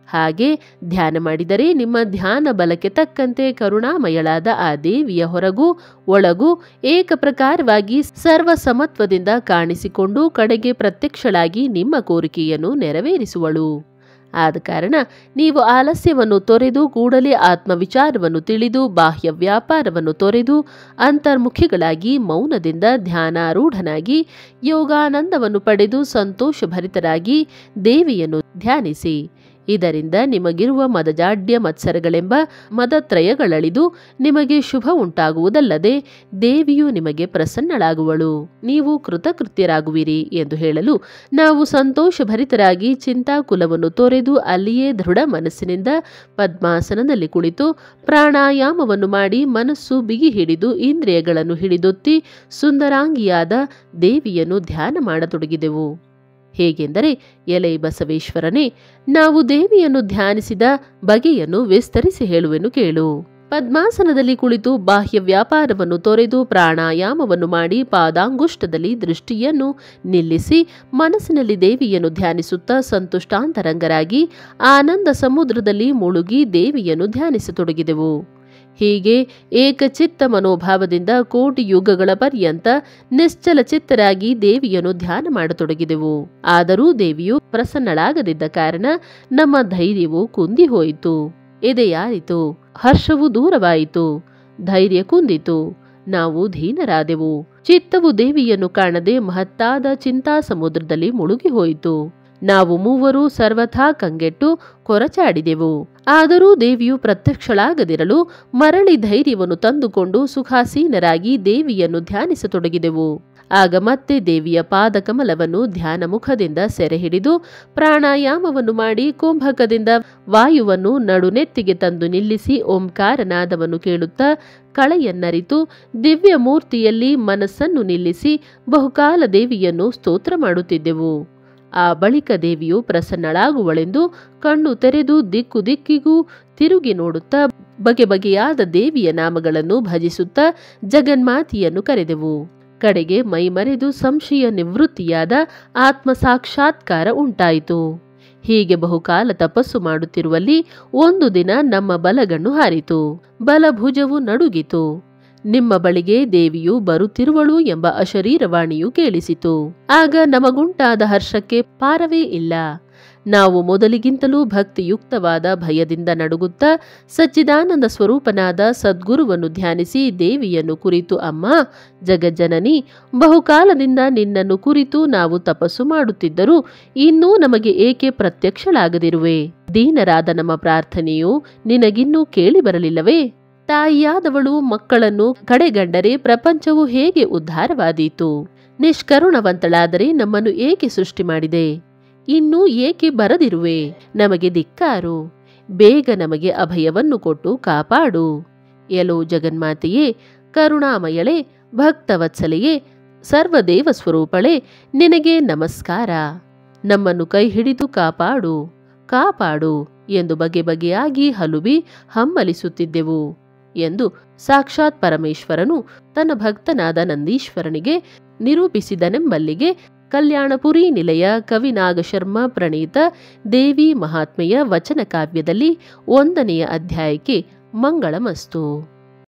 ಹಾಗೆ ಧ್ಯಾನ ಮಾಡಿದರೆ ನಿಮ್ಮ ಧ್ಯಾನ ಬಲಕ್ಕೆ ತಕ್ಕಂತೆ ಕರುಣಾಮಯಳಾದ ಆ ದೇವಿಯ ಹೊರಗೂ ಒಳಗೂ ಏಕಪ್ರಕಾರವಾಗಿ ಸರ್ವ ಸಮತ್ವದಿಂದ ಕಾಣಿಸಿಕೊಂಡು ಕಡೆಗೆ ಪ್ರತ್ಯಕ್ಷಳಾಗಿ ನಿಮ್ಮ ಕೋರಿಕೆಯನ್ನು ನೆರವೇರಿಸುವಳು ಆದ ಕಾರಣ ನೀವು ಆಲಸ್ಯವನ್ನು ತೊರೆದು ಕೂಡಲೇ ಆತ್ಮವಿಚಾರವನ್ನು ತಿಳಿದು ಬಾಹ್ಯ ವ್ಯಾಪಾರವನ್ನು ತೊರೆದು ಅಂತರ್ಮುಖಿಗಳಾಗಿ ಮೌನದಿಂದ ಧ್ಯಾನಾರೂಢನಾಗಿ ಯೋಗಾನಂದವನ್ನು ಪಡೆದು ಸಂತೋಷಭರಿತರಾಗಿ ದೇವಿಯನ್ನು ಧ್ಯಾನಿಸಿ ಇದರಿಂದ ನಿಮಗಿರುವ ಮದಜಾಡ್ಯ ಮತ್ಸರಗಳೆಂಬ ಮದತ್ರಯಗಳಳಿದು ನಿಮಗೆ ಶುಭ ಉಂಟಾಗುವುದಲ್ಲದೆ ದೇವಿಯು ನಿಮಗೆ ಪ್ರಸನ್ನಳಾಗುವಳು ನೀವು ಕೃತಕೃತ್ಯರಾಗುವಿರಿ ಎಂದು ಹೇಳಲು ನಾವು ಸಂತೋಷಭರಿತರಾಗಿ ಚಿಂತಾಕುಲವನ್ನು ತೊರೆದು ಅಲ್ಲಿಯೇ ದೃಢ ಮನಸ್ಸಿನಿಂದ ಪದ್ಮಾಸನದಲ್ಲಿ ಕುಳಿತು ಪ್ರಾಣಾಯಾಮವನ್ನು ಮಾಡಿ ಮನಸ್ಸು ಬಿಗಿ ಹಿಡಿದು ಇಂದ್ರಿಯಗಳನ್ನು ಹಿಡಿದೊತ್ತಿ ಸುಂದರಾಂಗಿಯಾದ ದೇವಿಯನ್ನು ಧ್ಯಾನ ಮಾಡತೊಡಗಿದೆವು ಹೇಗೆಂದರೆ ಎಲೆ ಬಸವೇಶ್ವರನೇ ನಾವು ದೇವಿಯನ್ನು ಧ್ಯಾನಿಸಿದ ಬಗೆಯನ್ನು ವಿಸ್ತರಿಸಿ ಹೇಳುವೆನು ಕೇಳು ಪದ್ಮಾಸನದಲ್ಲಿ ಕುಳಿತು ಬಾಹ್ಯ ವ್ಯಾಪಾರವನ್ನು ತೊರೆದು ಪ್ರಾಣಾಯಾಮವನ್ನು ಮಾಡಿ ಪಾದಾಂಗುಷ್ಟದಲ್ಲಿ ದೃಷ್ಟಿಯನ್ನು ನಿಲ್ಲಿಸಿ ಮನಸ್ಸಿನಲ್ಲಿ ದೇವಿಯನ್ನು ಧ್ಯಾನಿಸುತ್ತಾ ಸಂತುಷ್ಟಾಂತರಂಗರಾಗಿ ಆನಂದ ಸಮುದ್ರದಲ್ಲಿ ಮುಳುಗಿ ದೇವಿಯನ್ನು ಧ್ಯಾನಿಸತೊಡಗಿದೆವು ಹೀಗೆ ಏಕಚಿತ್ತ ಮನೋಭಾವದಿಂದ ಕೋಟಿ ಯುಗಗಳ ಪರ್ಯಂತ ನಿಶ್ಚಲ ಚಿತ್ತರಾಗಿ ದೇವಿಯನ್ನು ಧ್ಯಾನ ಮಾಡತೊಡಗಿದೆವು ಆದರೂ ದೇವಿಯು ಪ್ರಸನ್ನಳಾಗದಿದ್ದ ಕಾರಣ ನಮ್ಮ ಧೈರ್ಯವು ಕುಂದಿ ಹೋಯಿತು ಎದೆಯಾರಿತು ಹರ್ಷವು ದೂರವಾಯಿತು ಧೈರ್ಯ ಕುಂದಿತು ನಾವು ಧೀನರಾದೆವು ಚಿತ್ತವು ದೇವಿಯನ್ನು ಕಾಣದೆ ಮಹತ್ತಾದ ಚಿಂತಾ ಸಮುದ್ರದಲ್ಲಿ ಮುಳುಗಿ ಹೋಯಿತು ನಾವು ಮೂವರು ಸರ್ವಥಾ ಕಂಗೆಟ್ಟು ಕೊರಚಾಡಿದೆವು ಆದರೂ ದೇವಿಯು ಪ್ರತ್ಯಕ್ಷಳಾಗದಿರಲು ಮರಳಿ ಧೈರ್ಯವನ್ನು ತಂದುಕೊಂಡು ಸುಖಾಸೀನರಾಗಿ ದೇವಿಯನ್ನು ಧ್ಯಾನಿಸತೊಡಗಿದೆವು ಆಗ ಮತ್ತೆ ದೇವಿಯ ಪಾದಕಮಲವನ್ನು ಧ್ಯಾನ ಮುಖದಿಂದ ಸೆರೆ ಹಿಡಿದು ಪ್ರಾಣಾಯಾಮವನ್ನು ಮಾಡಿ ಕುಂಭಕದಿಂದ ವಾಯುವನ್ನು ನಡುನೆತ್ತಿಗೆ ತಂದು ನಿಲ್ಲಿಸಿ ಓಂಕಾರನಾದವನ್ನು ಕೇಳುತ್ತಾ ಕಳೆಯನ್ನರಿತು ದಿವ್ಯ ಮೂರ್ತಿಯಲ್ಲಿ ಮನಸ್ಸನ್ನು ನಿಲ್ಲಿಸಿ ಬಹುಕಾಲ ದೇವಿಯನ್ನು ಸ್ತೋತ್ರ ಮಾಡುತ್ತಿದ್ದೆವು ಆ ಬಳಿಕ ದೇವಿಯು ಪ್ರಸನ್ನಳಾಗುವಳೆಂದು ಕಣ್ಣು ತೆರೆದು ದಿಕ್ಕು ದಿಕ್ಕಿಗೂ ತಿರುಗಿ ನೋಡುತ್ತಾ ಬಗೆ ಬಗೆಯಾದ ದೇವಿಯ ನಾಮಗಳನ್ನು ಭಜಿಸುತ್ತಾ ಜಗನ್ಮಾತಿಯನ್ನು ಕರೆದೆವು ಕಡೆಗೆ ಮೈಮರೆದು ಸಂಶಯ ನಿವೃತ್ತಿಯಾದ ಆತ್ಮ ಸಾಕ್ಷಾತ್ಕಾರ ಉಂಟಾಯಿತು ಹೀಗೆ ಬಹುಕಾಲ ತಪಸ್ಸು ಮಾಡುತ್ತಿರುವಲ್ಲಿ ಒಂದು ದಿನ ನಮ್ಮ ಬಲಗಣ್ಣು ಹಾರಿತು ಬಲಭುಜವು ನಡುಗಿತು ನಿಮ್ಮ ಬಳಿಗೆ ದೇವಿಯು ಬರುತ್ತಿರುವಳು ಎಂಬ ಅಶರೀರವಾಣಿಯು ಕೇಳಿಸಿತು ಆಗ ನಮಗುಂಟಾದ ಹರ್ಷಕ್ಕೆ ಪಾರವೇ ಇಲ್ಲ ನಾವು ಮೊದಲಿಗಿಂತಲೂ ಭಕ್ತಿಯುಕ್ತವಾದ ಭಯದಿಂದ ನಡುಗುತ್ತಾ ಸಚ್ಚಿದಾನಂದ ಸ್ವರೂಪನಾದ ಸದ್ಗುರುವನ್ನು ಧ್ಯಾನಿಸಿ ದೇವಿಯನ್ನು ಕುರಿತು ಅಮ್ಮ ಜಗಜ್ಜನನಿ ಬಹುಕಾಲದಿಂದ ನಿನ್ನನ್ನು ಕುರಿತು ನಾವು ತಪಸ್ಸು ಮಾಡುತ್ತಿದ್ದರೂ ಇನ್ನೂ ನಮಗೆ ಏಕೆ ಪ್ರತ್ಯಕ್ಷಳಾಗದಿರುವೆ ದೀನರಾದ ನಮ್ಮ ಪ್ರಾರ್ಥನೆಯು ನಿನಗಿನ್ನೂ ಕೇಳಿ ಬರಲಿಲ್ಲವೇ ತಾಯಿಯಾದವಳು ಮಕ್ಕಳನ್ನು ಕಡೆಗಂಡರೆ ಪ್ರಪಂಚವು ಹೇಗೆ ಉದ್ಧಾರವಾದೀತು ನಿಷ್ಕರುಣವಂತಳಾದರೆ ನಮ್ಮನ್ನು ಏಕೆ ಸೃಷ್ಟಿ ಮಾಡಿದೆ ಇನ್ನೂ ಏಕೆ ಬರದಿರುವೆ ನಮಗೆ ಧಿಕ್ಕಾರು ಬೇಗ ನಮಗೆ ಅಭಯವನ್ನು ಕೊಟ್ಟು ಕಾಪಾಡು ಎಲೋ ಜಗನ್ಮಾತೆಯೇ ಕರುಣಾಮಯಳೆ ಭಕ್ತವತ್ಸಲೆಯೇ ಸರ್ವದೇವ ಸ್ವರೂಪಳೆ ನಿನಗೆ ನಮಸ್ಕಾರ ನಮ್ಮನ್ನು ಕೈ ಹಿಡಿದು ಕಾಪಾಡು ಕಾಪಾಡು ಎಂದು ಬಗೆ ಬಗೆಯಾಗಿ ಹಲುಬಿ ಹಮ್ಮಲಿಸುತ್ತಿದ್ದೆವು ಎಂದು ಸಾಕ್ಷಾತ್ ಪರಮೇಶ್ವರನು ತನ್ನ ಭಕ್ತನಾದ ನಂದೀಶ್ವರನಿಗೆ ನಿರೂಪಿಸಿದನೆಂಬಲ್ಲಿಗೆ ಕಲ್ಯಾಣಪುರಿ ನಿಲಯ ಕವಿನಾಗಶರ್ಮ ಪ್ರಣೀತ ದೇವಿ ಮಹಾತ್ಮೆಯ ವಚನ ಕಾವ್ಯದಲ್ಲಿ ಒಂದನೆಯ ಅಧ್ಯಾಯಕ್ಕೆ ಮಂಗಳಮಸ್ತು